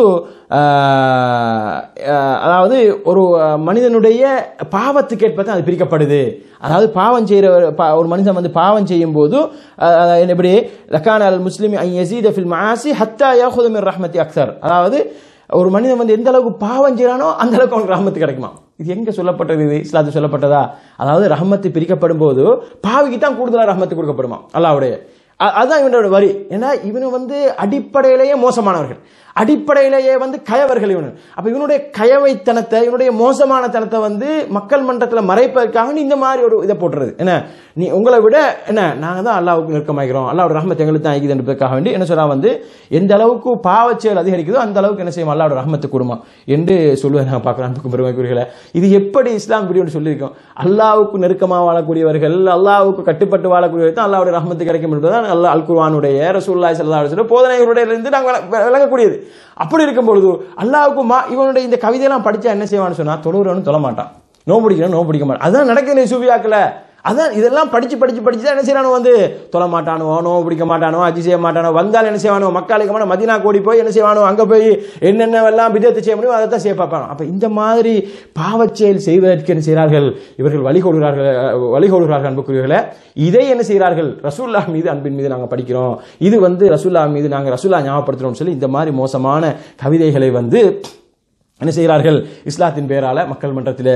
ஆஹ், ஆஹ், அதாவது ஒரு மனிதனுடைய பாவத்துக்கு ஏற்ப தான் அது பிரிக்கப்படுது அதாவது பாவம் செய்கிற ஒரு மனிதன் வந்து பாவம் செய்யும் போது ஆஹ், எப்படி லக்கான அல் முஸ்லிம் ஐ யசீத ஃபில் மாசி ஹத்தா யாஹுது மிர் ரஹ்மத்தி அக்சர் அதாவது ஒரு மனிதன் வந்து எந்த அளவுக்கு பாவம் செய்யறானோ அந்த அளவுக்கு அவனுக்கு ரஹமத்து கிடைக்குமா இது எங்க சொல்லப்பட்டது இது இஸ்லாத்து சொல்லப்பட்டதா அதாவது ரஹமத்து பிரிக்கப்படும் போது பாவிக்கு தான் கூடுதலா ரஹமத்து கொடுக்கப்படுமா அல்லாவுடைய அ- அதுதான் இவனோட வரி ஏன்னா இவனு வந்து அடிப்படையிலேயே மோசமானவர்கள் அடிப்படையிலேயே வந்து கயவர்கள் இவனு அப்ப இவனுடைய கயவைத்தனத்தை இவனுடைய மோசமான தனத்தை வந்து மக்கள் மன்றத்துல மறைப்பதற்காக நீ இந்த மாதிரி ஒரு இதை போட்டுறது என்ன நீ உங்களை விட என்ன நாங்க தான் அல்லாவுக்கு நெருக்கமாகிறோம் அல்லாவோட ரஹமத் எங்களுக்கு தான் ஆகிது என்பதற்காக வேண்டி என்ன சொல்றா வந்து எந்த அளவுக்கு பாவச்செயல் அதிகரிக்குதோ அந்த அளவுக்கு என்ன செய்யும் அல்லாவோட ரஹமத்து கூடுமா என்று சொல்லுவதை நான் பார்க்கிறேன் அன்புக்கும் பெருமைக்குரியர்களை இது எப்படி இஸ்லாம் இப்படி ஒன்று சொல்லியிருக்கோம் அல்லாவுக்கு நெருக்கமாக வாழக்கூடியவர்கள் அல்லாவுக்கு கட்டுப்பட்டு வாழக்கூடியவர்கள் தான் அல்லாவுடைய ரஹமத்து கிடைக்கும் என்பதுதான் அல்லா அல் குர்ஆனுடைய ரசூல்லாய் சல்லா அலுவலம் போதனைகளுடைய இருந்து நாங்கள் விள- விளங்கக்கூடியது அப்படி இருக்கும் பொழுது அல்லாவுக்கு மா இவனுடைய இந்த கவிதையெல்லாம் படிச்சா என்ன செய்வான்னு சொன்னா தொழுகிறவனு தொழ மாட்டான் நோ பிடிக்கணும் நோ பிடிக்க மாட்டான் அதான் நடக்குது சூஃபியாக்கல அதான் இதெல்லாம் படிச்சு படிச்சு படிச்சு தான் என்ன செய்யறானோ வந்து தொலை மாட்டானோ நோவு பிடிக்க மாட்டானோ அஜி செய்ய மாட்டானோ வந்தால் என்ன செய்வானோ மக்களுக்கு மேலே மதினா கோடி போய் என்ன செய்வானோ அங்கே போய் என்னென்னவெல்லாம் விதத்தை செய்ய முடியும் அதை தான் செய்ய பார்ப்பாங்க அப்போ இந்த மாதிரி பாவச்செயல் செய்வதற்கு என்ன செய்கிறார்கள் இவர்கள் வழிகொடுகிறார்கள் அஹ், வழிகொடுகிறார்கள் அன்புக்குரியவர்களே இதை என்ன செய்கிறார்கள் ரசூல்லா மீது அன்பின் மீது நாங்கள் படிக்கிறோம் இது வந்து ரசூல்லா மீது நாங்கள் ரசூல்லா ஞாபகப்படுத்துறோம்னு சொல்லி இந்த மாதிரி மோசமான கவிதைகளை வந்து என்ன செய்கிறார்கள் இஸ்லாத்தின் பேரால மக்கள் மன்றத்தில்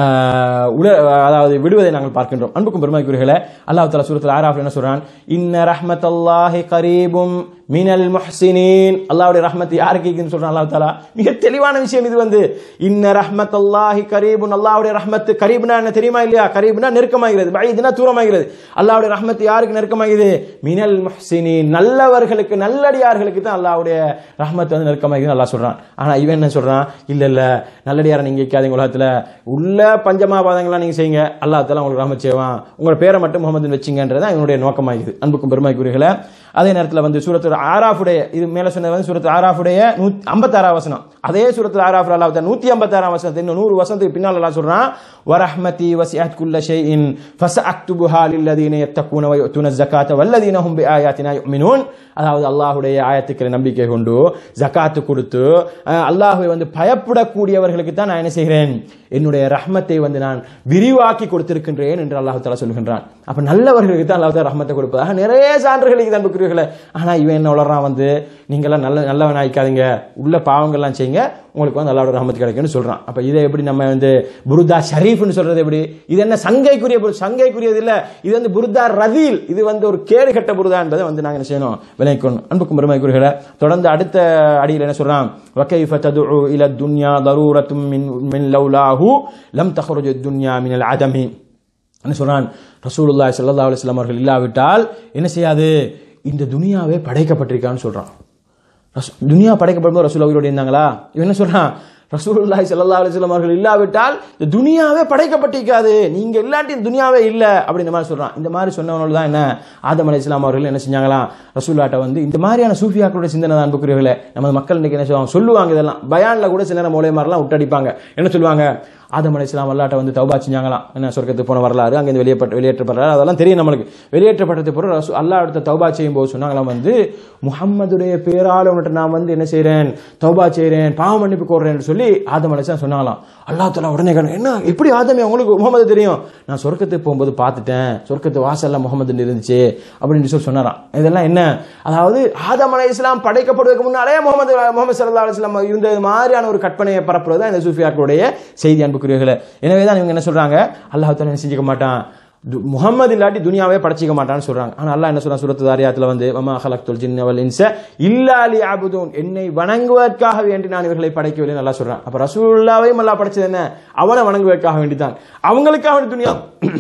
ஆஹ், உல அதாவது விடுவதை நாங்கள் பார்க்கின்றோம் அன்புக்கும் பெருமைக்குரியர்களே அல்லாஹ் தலா சூரத்தில் ஆராஃப் என்ன சொல்றான் இன்ன ரஹ்மத்தல்லாஹி கரீபும் மினல் முஹ்சினீன் அல்லாஹ்வுடைய ரஹ்மத் யாருக்கு இருக்குன்னு சொல்றான் அல்லாஹ் தஆலா மிக தெளிவான விஷயம் இது வந்து இன்ன ரஹ்மத்தல்லாஹி கரீபுன் அல்லாஹ்வுடைய ரஹ்மத் கரீப்னா என்ன தெரியுமா இல்லையா கரீப்னா நெருக்கமாகிறது பைதுனா தூரமாகிறது அல்லாஹ்வுடைய ரஹ்மத் யாருக்கு நெருக்கமாகிறது மினல் முஹ்சினீன் நல்லவர்களுக்கு நல்லடியார்களுக்கு தான் அல்லாஹ்வுடைய ரஹ்மத் வந்து நெருக்கமாகிறது அல்லாஹ் சொல்றான் ஆனா இவன் என்ன சொல்றான் இல்ல இல்ல நல்லடியாரை நீங்க வைக்காதீங்க உலகத்துல உள்ள பஞ்சமாபாதங்கள்லாம் நீங்க செய்யுங்க அல்லாஹ் தஆலா உங்களுக்கு ரஹ்மத் செய்வான் உங்களோட பேரை மட்டும் முகமது வச்சுங்கன்றது தான் இவனுடைய நோக்கமாகுது அன்புக்கும் பெருமைக்குரியர்களே அதே நேரத்தில் வந்து சூரத்து ஆராஃபுடைய இது மேல சொன்னது வந்து சூரத்து ஆராஃபுடைய ஐம்பத்தாறாம் வசனம் அதே சூரத்து ஆராஃபு அல்லாஹ் நூத்தி ஐம்பத்தாறாம் வசனத்தை இன்னும் நூறு வசனத்துக்கு பின்னால் எல்லாம் சொல்றான் வரஹ்மதி வசிஅத் குல்ல ஷைஇன் ஃபஸஅக்துபுஹா லில்லதீன யத்தகூன வயுத்துன ஸகாத்த வல்லதீன ஹும் பிஆயாத்தினா யுமினூன் அதாவது அல்லாஹ்வுடைய ஆயத்துக்களை நம்பிக்கை கொண்டு ஜகாத்து கொடுத்து அஹ், அல்லாஹ்வை வந்து பயப்படக்கூடியவர்களுக்கு தான் நான் என்ன செய்கிறேன் என்னுடைய ரஹ்மத்தை வந்து நான் விரிவாக்கி கொடுத்திருக்கின்றேன் என்று அல்லாஹ் தஆலா சொல்கின்றான் அப்ப நல்லவர்களுக்கு தான் அல்லாஹ் தஆலா ரஹ்மத்தை கொடுப்பதாக நிறைய சான்றுகள் இது அன்புக்குரியவர்களே ஆனா இவன் என்ன வளர்றான் வந்து நீங்களாம் நல்ல நல்லவன் ஆயிக்காதீங்க உள்ள பாவங்கள்லாம் செய்யுங்க உங்களுக்கு வந்து அல்லாஹ்வோட ரஹ்மத் கிடைக்கும்னு சொல்றான் அப்ப இதை எப்படி நம்ம வந்து புருதா ஷரீஃப்னு சொல்றது எப்படி இது என்ன சங்கைக்குரிய புரு- சங்கைக்குரியது இல்ல இது வந்து புருதா ரதீல் இது வந்து ஒரு கேடு கட்ட புருதா என்பதை வந்து நாங்க என்ன செய்யணும் விளைக்கணும் அன்புக்கும் பெருமைக்குரியவர்களே தொடர்ந்து அடுத்த அடியில் என்ன சொல்றான் وكيف تدعو الى الدنيا ضروره من من لولاه لم تخرج الدنيا من العدم என்ன சொல்றான் ரசூலுல்லாஹி ஸல்லல்லாஹு அலைஹி வஸல்லம் அவர்கள் இல்லாவிட்டால் என்ன செய்யாது இந்த துனியாவே படைக்கப்பட்டிருக்கான்னு சொல்றான் ரசூ- துனியா படைக்கப்படும்போது ரசூல் உயிரோடு இருந்தாங்களா இவன் என்ன சொல்றான் ரசூலுல்லாஹி ஸல்லல்லாஹு அலைஹி வஸல்லம் அவர்கள் இல்லாவிட்டால் இந்த துனியாவே படைக்கப்பட்டிருக்காது நீங்க இல்லாட்டி இந்த துனியாவே இல்ல அப்படின்ற மாதிரி சொல்றான் இந்த மாதிரி சொன்னவனோட தான் என்ன ஆதம் அலைஹிஸ்ஸலாம் அவர்கள் என்ன செஞ்சாங்களாம் ரசூல்லாட்ட வந்து இந்த மாதிரியான சூஃபியாக்களுடைய சிந்தனை தான் அன்புக்குரியவர்களே நமது மக்கள் இன்னைக்கு என்ன சொல்லுவாங்க சொல்லுவாங்க இதெல்லாம் பயான்ல கூட சில நேரம் மூலை மாதிரிலாம் விட்டடிப்பாங்க என்ன சொல்லுவாங்க ஆதம் அலைஹிஸ்ஸலாம் அல்லாட்ட வந்து தௌபா செஞ்சாங்களாம் என்ன சொர்க்கத்துக்கு போன வரலாறு அங்கே வெளியேற்ற வெளியேற்றப்படுறாரு அதெல்லாம் தெரியும் நம்மளுக்கு வெளியேற்றப்பட்டது பிறகு ரசூ அல்லாஹ் அடுத்த தௌபா செய்யும் போது சொன்னாங்களாம் வந்து முஹம்மதுடைய பேரால் உன்கிட்ட நான் வந்து என்ன செய்றேன் தௌபா செய்றேன் பாவ மன்னிப்பு கோர்றேன்னு சொல்லி ஆதம் அலைஹிஸ்ஸலாம் சொன்னாங்களாம் அல்லாஹ் தஆலா உடனே கேட்டான், என்ன எப்படி ஆதமே உங்களுக்கு முகமது தெரியும் நான் சொர்க்கத்துக்கு போகும்போது பார்த்துட்டேன் சொர்க்கத்து வாசல்ல முகமது இருந்துச்சு அப்படின்னு சொல்லி சொன்னாராம் இதெல்லாம் என்ன அதாவது ஆதம் அலைஹிஸ்ஸலாம் படைக்கப்படுவதற்கு முன்னாலே முகமது முகமது ஸல்லல்லாஹு அலைஹி வஸல்லம் இருந்தது மாதிரியான ஒரு கற்பனையை பரப்புறது தான் இந்த சூஃபியாக்களுடைய செய்தி அன்புக்குரியவர்களே எனவே தான் இவங்க என்ன சொல்றாங்க அல்லாஹ் தஆலா என்ன செஞ்சுக்க மாட்டான் து- முஹம்மது இல்லாட்டி துனியாவே படைச்சிக்க மாட்டான்னு சொல்றாங்க ஆனா அல்லாஹ் என்ன சொல்றான் சூரத்து தாரியாத்துல வந்து வமா ஹலக்துல் ஜின்ன வல் இன்ஸ இல்லா லியஅபுதூன் என்னை வணங்குவதற்காக வேண்டி நான் இவர்களை படைக்கவில்லை நல்லா சொல்றான் அப்ப ரசூலுல்லாவையும் அல்லாஹ் படைச்சது என்ன அவனை வணங்குவதற்காக வேண்டிதான் அவங்களுக்காக வேண்டி துனியா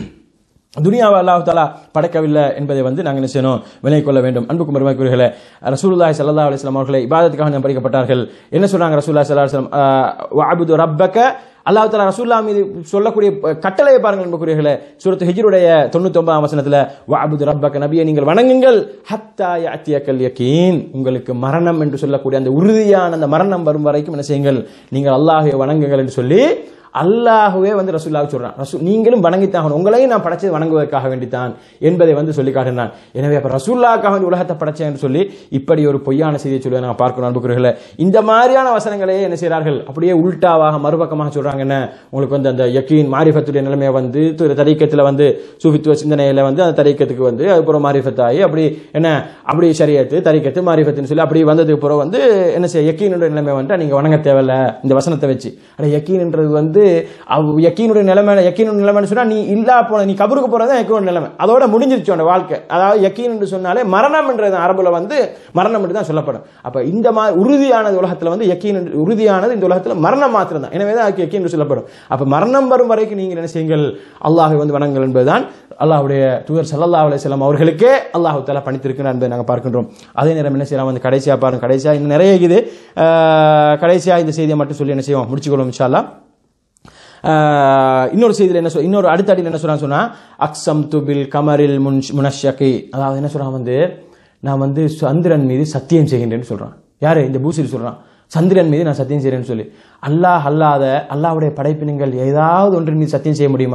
துனியாவை அல்லாஹ் தாலா படைக்கவில்லை என்பதை வந்து நாங்கள் என்ன செய்யணும் விலை கொள்ள வேண்டும் அன்புக்கும் பெருமைக்குரியர்களே ரசூலுல்லாஹி ஸல்லல்லாஹு அலைஹி வஸல்லம் அவர்களை இபாதத்துக்காக நாம் படிக்கப்பட்டார்கள் என்ன சொல்றாங்க ரசூலுல்லாஹி ஸல்லல்லாஹு அலைஹி வஸல்லம் வஅபுது ரப்பக அல்லாஹ் தாலா ரசூல்லா மீது சொல்லக்கூடிய கட்டளையை பாருங்கள் அன்புக்குரியர்களே சூரத்து ஹிஜ்ருடைய தொண்ணூத்தி ஒன்பதாம் வசனத்துல வஅபுது ரப்பக நபியை நீங்கள் வணங்குங்கள் ஹத்தா யஅத்தியக்கல் யகீன் உங்களுக்கு மரணம் என்று சொல்லக்கூடிய அந்த உறுதியான அந்த மரணம் வரும் வரைக்கும் என்ன செய்யுங்கள் நீங்கள் அல்லாஹ்வை வணங்குங்கள் என்று சொல்லி அல்லாஹ்வே வந்து ரசூல்லாவுக்கு சொல்றான் ரசூ நீங்களும் வணங்கித்தான் உங்களையும் நான் படைச்சது வணங்குவதற்காக வேண்டித்தான் என்பதை வந்து சொல்லி காட்டினான் எனவே அப்ப ரசூல்லாக்காக வேண்டி உலகத்தை படைச்சேன் என்று சொல்லி இப்படி ஒரு பொய்யான செய்தியை சொல்லி நாங்கள் பார்க்கணும் அன்புக்குறீர்களே இந்த மாதிரியான வசனங்களே என்ன செய்கிறார்கள் அப்படியே உல்டாவாக மறுபக்கமாக சொல்றாங்க என்ன உங்களுக்கு வந்து அந்த யக்கீன் மாரிஃபத்துடைய நிலைமையை வந்து தரீக்கத்தில் வந்து சூஃபித்துவ சிந்தனையில வந்து அந்த தரீக்கத்துக்கு வந்து அதுக்கப்புறம் மாரிஃபத் ஆகி அப்படி என்ன அப்படி சரியத்து தரீக்கத்து மாரிஃபத்துன்னு சொல்லி அப்படி வந்ததுக்கு அப்புறம் வந்து என்ன செய்ய யக்கீனுடைய நிலைமை வந்து நீங்க வணங்க தேவையில்ல இந்த வசனத்தை வச்சு அட யக்கீன்ன்றது வந்து அவ் யக்கீனுடைய நிலைமை யக்கீனுடைய நிலைமைன்னு சொன்னா நீ இல்லா போன நீ கபருக்கு போறது தான் யக்கீனுடைய நிலைமை அதோட முடிஞ்சிருச்சு உன்னோட வாழ்க்கை அதாவது யக்கீன் என்று சொன்னாலே மரணம்ன்றது அரபுல வந்து மரணம் என்று தான் சொல்லப்படும் அப்ப இந்த மாதிரி உறுதியானது உலகத்துல வந்து யக்கீன் என்று- உறுதியானது இந்த உலகத்துல மரணம் மாத்திரம் தான் எனவே தான் அதுக்கு யக்கீன் என்று சொல்லப்படும் அப்ப மரணம் வரும் வரைக்கும் நீங்கள் என்ன செய்யுங்கள் அல்லாஹை வந்து வணங்குங்கள் என்பதுதான் அல்லாஹ்வுடைய தூதர் ஸல்லல்லாஹு அலைஹி வஸல்லம் அவர்களுக்கே அல்லாஹ் தஆலா பணித்திருக்கிறார் என்பதை நாங்கள் பார்க்கின்றோம் அதே நேரம் என்ன செய்யலாம் வந்து கடைசியா பாருங்க கடைசியா இன்னும் நிறைய இருக்குது அஹ், கடைசியா இந்த செய்தியை மட்டும் சொல்லி என்ன செய்வோம் முடிச்சுக்கொள்வோம் இன்ஷா அல்லாஹ் ஆஹ் இன்னொரு செய்தியில் என்ன சொல் இன்னொரு அடுத்த அடியில் என்ன சொல்றான்னு சொன்னா அக்ஸம் துபில் கமரில் முன் முனஷக்கி அதாவது என்ன சொல்றான் வந்து நான் வந்து சந்திரன் மீது சத்தியம் செய்கின்றேன்னு சொல்றான் யாரு இந்த பூசிரி சொல்றான் சந்திரன் மீது நான் சத்தியம் செய்கிறேன்னு சொல்லி அல்லாஹ் அல்லாத அல்லாஹ்வுடைய படைப்பினங்கள் ஏதாவது ஒன்றின் மீது சத்தியம் செய்ய முடியுமா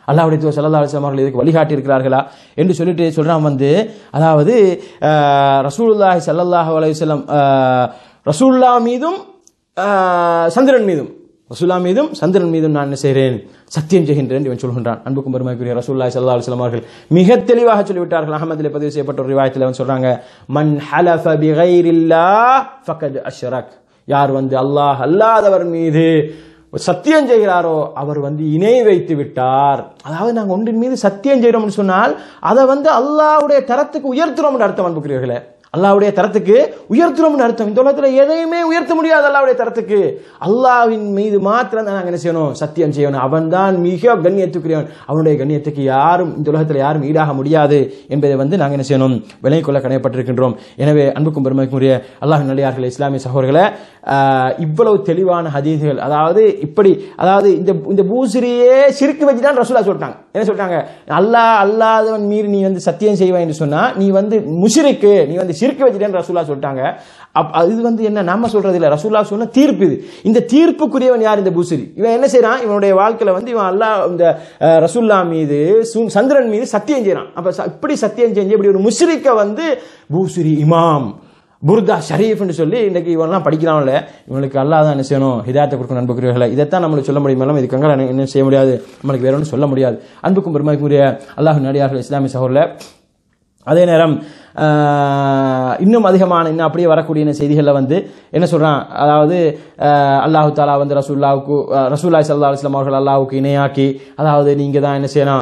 அல்லாஹ்வுடைய தூதர் ஸல்லல்லாஹு அலைஹி வஸல்லம் அவர்கள் இதுக்கு வழிகாட்டி இருக்கிறார்களா என்று சொல்லிட்டு சொல்றான் வந்து அதாவது அஹ், ரசூலுல்லாஹி ஸல்லல்லாஹு அலைஹி வஸல்லம் அஹ், ரசூலுல்லாஹ் மீதும் அஹ், சந்திரன் மீதும் ரசூல்லா மீதும் சந்திரன் மீதும் நான் என்ன செய்கிறேன் சத்தியம் செய்கின்றேன் இவன் சொல்கின்றான் அன்புக்கும் பெருமைக்குரிய ரசூல்லாய் சல்லா அலுவலம் அவர்கள் மிக தெளிவாக சொல்லிவிட்டார்கள் அகமதில் பதிவு செய்யப்பட்ட ஒரு ரிவாயத்தில் அவன் சொல்றாங்க மன் ஹலஃப பிகைரில்லா ஃபக்கத் அஷ்ரக் யார் வந்து அல்லாஹ் அல்லாதவர் மீது சத்தியம் செய்கிறாரோ அவர் வந்து இணை வைத்து விட்டார் அதாவது நாங்கள் ஒன்றின் மீது சத்தியம் செய்கிறோம்னு சொன்னால் அதை வந்து அல்லாஹ்வுடைய தரத்துக்கு உயர்த்துறோம்னு அர்த்தம் அன்புக்குரியவர்களே அல்லாஹ்வுடைய தரத்துக்கு உயர்த்துறோம்னு அர்த்தம் இந்த உலகத்தில் எதையுமே உயர்த்த முடியாது அல்லாஹ்வுடைய தரத்துக்கு அல்லாஹ்வின் மீது மாத்திரம் தான் நாங்கள் என்ன செய்யணும் சத்தியம் செய்யணும் அவன் தான் மிக கண்ணியத்துக்குரியவன் அவனுடைய கண்ணியத்துக்கு யாரும் இந்த உலகத்தில் யாரும் ஈடாக முடியாது என்பதை வந்து நாங்கள் என்ன செய்யணும் விலை கொள்ள கடையப்பட்டிருக்கின்றோம் எனவே அன்புக்கும் பெருமைக்குரிய அல்லாஹ் நல்லியார்கள் இஸ்லாமிய சகோதரர்களை ஆஹ், இவ்வளவு தெளிவான ஹதீதுகள் அதாவது இப்படி அதாவது இந்த இந்த பூசிரியே சிரிக்கு வச்சு தான் ரசூலா சொல்லிட்டாங்க என்ன சொல்லிட்டாங்க அல்லாஹ் அல்லாதவன் மீறி நீ வந்து சத்தியம் செய்வாய் என்று சொன்னா நீ வந்து முஷிரிக்கு நீ வந்து சிரிக்க வச்சுட்டேன்னு ரசூலா சொல்லிட்டாங்க அப் இது வந்து என்ன நாம சொல்றது இல்ல ரசூலா சொன்ன தீர்ப்பு இது இந்த தீர்ப்புக்குரியவன் யார் இந்த பூசிரி இவன் என்ன செய்றான் இவனுடைய வாழ்க்கையில வந்து இவன் அல்லாஹ் இந்த அஹ், ரசூல்லா மீது சு- சந்திரன் மீது சத்தியம் செய்றான் அப்ப ச- இப்படி சத்தியம் செஞ்சு இப்படி ஒரு முஷ்ரிக்க வந்து பூசிரி இமாம் புர்தா ஷரீஃப்னு சொல்லி இன்னைக்கு இவன்லாம் படிக்கிறான்ல இவனுக்கு அல்லாஹ் தான் என்ன செய்யணும் ஹிதாயத்தை கொடுக்கணும் அன்புக்குரியவர்களை இதைத்தான் நம்மளுக்கு சொல்ல முடியுமா இதுக்காக என்ன செய்ய முடியாது நம்மளுக்கு வேற ஒன்றும் சொல்ல முடியாது அன்புக்கும் பெருமைக்குரிய அல்லாஹ் நடிகார்கள் இஸ்லாமிய சகோதரர் அதே நேரம் ஆஹ், இன்னும் அதிகமான இன்னும் அப்படியே வரக்கூடிய செய்திகளில் வந்து என்ன சொல்றான் அதாவது ஆஹ், அல்லாஹு தாலா வந்து ரசூல்லாவுக்கு ஆஹ், ரசூல்லாய் சல்லா அலுவலாம் அவர்கள் அல்லாஹுக்கு இணையாக்கி அதாவது நீங்க தான் என்ன செய்யணும்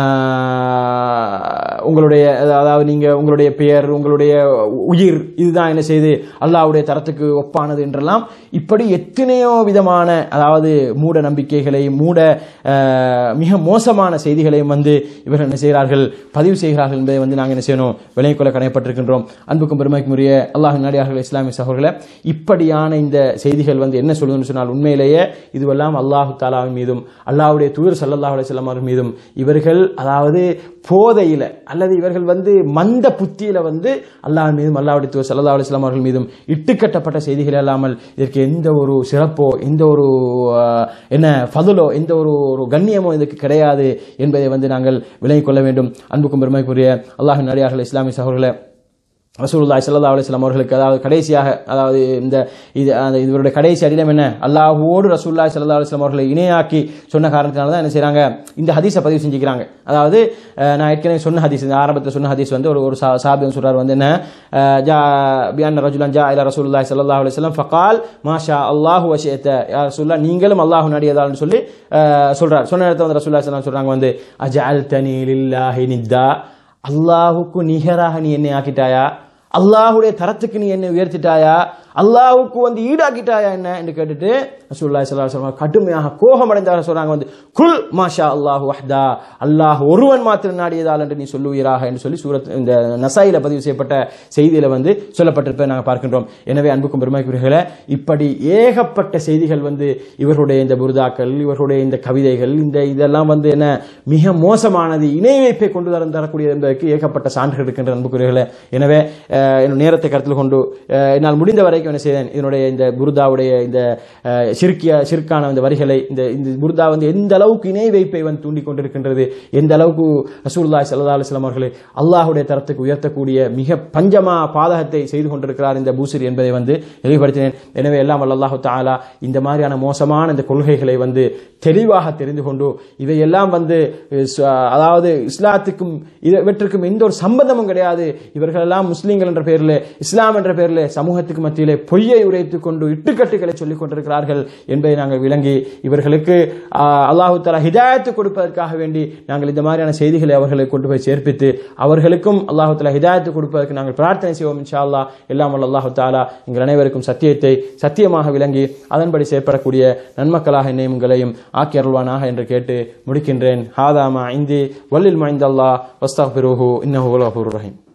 ஆஹ், உங்களுடைய அதாவது நீங்க உங்களுடைய பெயர் உங்களுடைய உயிர் இதுதான் என்ன செய்து அல்லாஹ்வுடைய தரத்துக்கு ஒப்பானது என்றெல்லாம் இப்படி எத்தனையோ விதமான அதாவது மூட நம்பிக்கைகளை மூட ஆஹ், மிக மோசமான செய்திகளையும் வந்து இவர்கள் என்ன செய்கிறார்கள் பதிவு செய்கிறார்கள் என்பதை வந்து நாங்கள் என்ன செய்யணும் விலையை கொள்ள கடையப்பட்டிருக்கின்றோம் அன்புக்கும் பெருமைக்கும் உரிய அல்லாஹ் நாடியார்கள் இஸ்லாமிய சகோதரர்களை இப்படியான இந்த செய்திகள் வந்து என்ன சொல்லுதுன்னு சொன்னால் உண்மையிலேயே இதுவெல்லாம் அல்லாஹு தாலாவின் மீதும் அல்லாஹ்வுடைய தூதர் சல்லல்லாஹு அலைஹி வஸல்லம் அவர்கள் மீதும் இவர்கள் அதாவது போதையில அல்லது இவர்கள் வந்து மந்த புத்தியில வந்து அல்லாஹ் மீதும் அல்லாஹ்வுடைய தூதர் சல்லல்லாஹு அலைஹி வஸல்லம் அவர்கள் மீதும் இட்டுக்கட்டப்பட்ட செய்திகள் அல்லாமல் இதற்கு எந்த ஒரு சிறப்போ எந்த ஒரு ஆஹ், என்ன ஃபதுலோ எந்த ஒரு ஒரு கண்ணியமோ இதுக்கு கிடையாது என்பதை வந்து நாங்கள் விலகிக் கொள்ள வேண்டும் அன்புக்கும் பெருமைக்குரிய அல்லாஹ் நடிகார்கள் இஸ்லாமிய சகோதரர்களை ரசூலுல்லாஹி ஸல்லல்லாஹு அலைஹி வஸல்லம் அவர்களுக்கு அதாவது கடைசியாக அதாவது இந்த இது அந்த இவருடைய கடைசி அடிடம் என்ன அல்லாஹ்வோடு ரசூலுல்லாஹி ஸல்லல்லாஹு அலைஹி வஸல்லம் அவர்களை இணையாக்கி சொன்ன காரணத்தினால தான் என்ன செய்றாங்க இந்த ஹதீஸை பதிவு செஞ்சுக்கிறாங்க அதாவது அஹ், நான் ஏற்கனவே சொன்ன ஹதீஸ் இந்த ஆரம்பத்தில் சொன்ன ஹதீஸ் வந்து ஒரு ஒரு சா- சாபி வந்து சொல்றாரு வந்து என்ன அஹ், ஜா பியான் ரஜுலன் ஜா இலா ரசூலுல்லாஹி ஸல்லல்லாஹு அலைஹி வஸல்லம் ஃபகால் மாஷா அல்லாஹு வஷியத யா ரசூலுல்லாஹ் நீங்களும் அல்லாஹ் நடியதால்னு சொல்லி அஹ், சொல்றார் சொன்ன இடத்துல வந்து ரசூலுல்லாஹி ஸல்லல்லாஹு அலைஹி வஸல்லம் சொல்றாங்க வந்து அஜஅல்தனி லில்லாஹி நித்தா அல்லாஹுக்கு நிகராக நீ என்னை ஆக்கிட்டாயா அல்லாஹுடைய தரத்துக்கு நீ என்னை உயர்த்திட்டாயா அல்லாஹுக்கு வந்து ஈடாக்கிட்டாயா என்ன என்று கேட்டுட்டு ரசூலுல்லாஹி ஸல்லல்லாஹு அலைஹி வஸல்லம் கடுமையாக கோபமடைந்தார் சொல்றாங்க வந்து குல் மாஷா அல்லாஹு வஹ்தா அல்லாஹ் ஒருவன் மாத்திரம் நாடியதால் என்று நீ சொல்லுவீராக என்று சொல்லி சூரத் இந்த நசாயில பதிவு செய்யப்பட்ட செய்தியில வந்து சொல்லப்பட்டிருப்பதை நாங்கள் பார்க்கின்றோம் எனவே அன்புக்கும் பெருமைக்குரியர்களே இப்படி ஏகப்பட்ட செய்திகள் வந்து இவர்களுடைய இந்த புருதாக்கள் இவர்களுடைய இந்த கவிதைகள் இந்த இதெல்லாம் வந்து என்ன மிக மோசமானது இணை வைப்பை கொண்டு வர தரக்கூடியது என்பதற்கு ஏகப்பட்ட சான்றுகள் இருக்கின்ற அன்புக்குரியர்களே எனவே அஹ், என்னுடைய நேரத்தை கருத்தில் கொண்டு அஹ், என்னால் முடிந்த வரைக்கும் என்ன செய்தேன் இதனுடைய இந்த புருதாவுடைய இந்த அஹ், சிறுக்கிய சிறுக்கான இந்த வரிகளை இந்த இந்த புருதா வந்து எந்த அளவுக்கு இணை வைப்பை வந்து தூண்டி கொண்டிருக்கின்றது எந்த அளவுக்கு ரசூலுல்லாஹி ஸல்லல்லாஹு அலைஹி வஸல்லம் அவர்களை அல்லாஹ்வுடைய தரத்துக்கு உயர்த்தக்கூடிய மிக பஞ்சமா பாதகத்தை செய்து கொண்டிருக்கிறார் இந்த பூசரி என்பதை வந்து தெளிவுபடுத்தினேன் எனவே எல்லாம் வல்ல அல்லாஹு தஆலா இந்த மாதிரியான மோசமான இந்த கொள்கைகளை வந்து தெளிவாக தெரிந்து கொண்டு இவையெல்லாம் வந்து அஹ், ச- அதாவது இஸ்லாத்துக்கும் இது- இவற்றுக்கும் எந்த ஒரு சம்பந்தமும் கிடையாது இவர்களெல்லாம் முஸ்லீம்கள் என்ற பெயரில் இஸ்லாம் என்ற பெயரில் சமூகத்துக்கு மத்தியிலே பொய்யை உரைத்துக் கொண்டு இட்டுக்கட்டுகளை சொல்லிக் கொண்டிருக்கிறார்கள் என்பதை நாங்கள் விளங்கி இவர்களுக்கு ஆஹ், அல்லாஹு தஆலா ஹிதாயத்து கொடுப்பதற்காக வேண்டி நாங்கள் இந்த மாதிரியான செய்திகளை அவர்களுக்கு கொண்டு போய் சேர்ப்பித்து அவர்களுக்கும் அல்லாஹு தஆலா ஹிதாயத்து கொடுப்பதற்கு நாங்கள் பிரார்த்தனை செய்வோம் இன்ஷா அல்லாஹ் எல்லாம் வல்ல அல்லாஹு தஆலா எங்கள் அனைவருக்கும் சத்தியத்தை சத்தியமாக விளங்கி அதன்படி செயற்படக்கூடிய நன்மக்களாக என்னையும் உங்களையும் ஆக்கி அருள்வானாக என்று கேட்டு முடிக்கின்றேன் ஹாதாமா இந்தி வல்லில் மைந்தல்லா வஸ்தாஃபிருஹு இன்னஹு ரஹீம்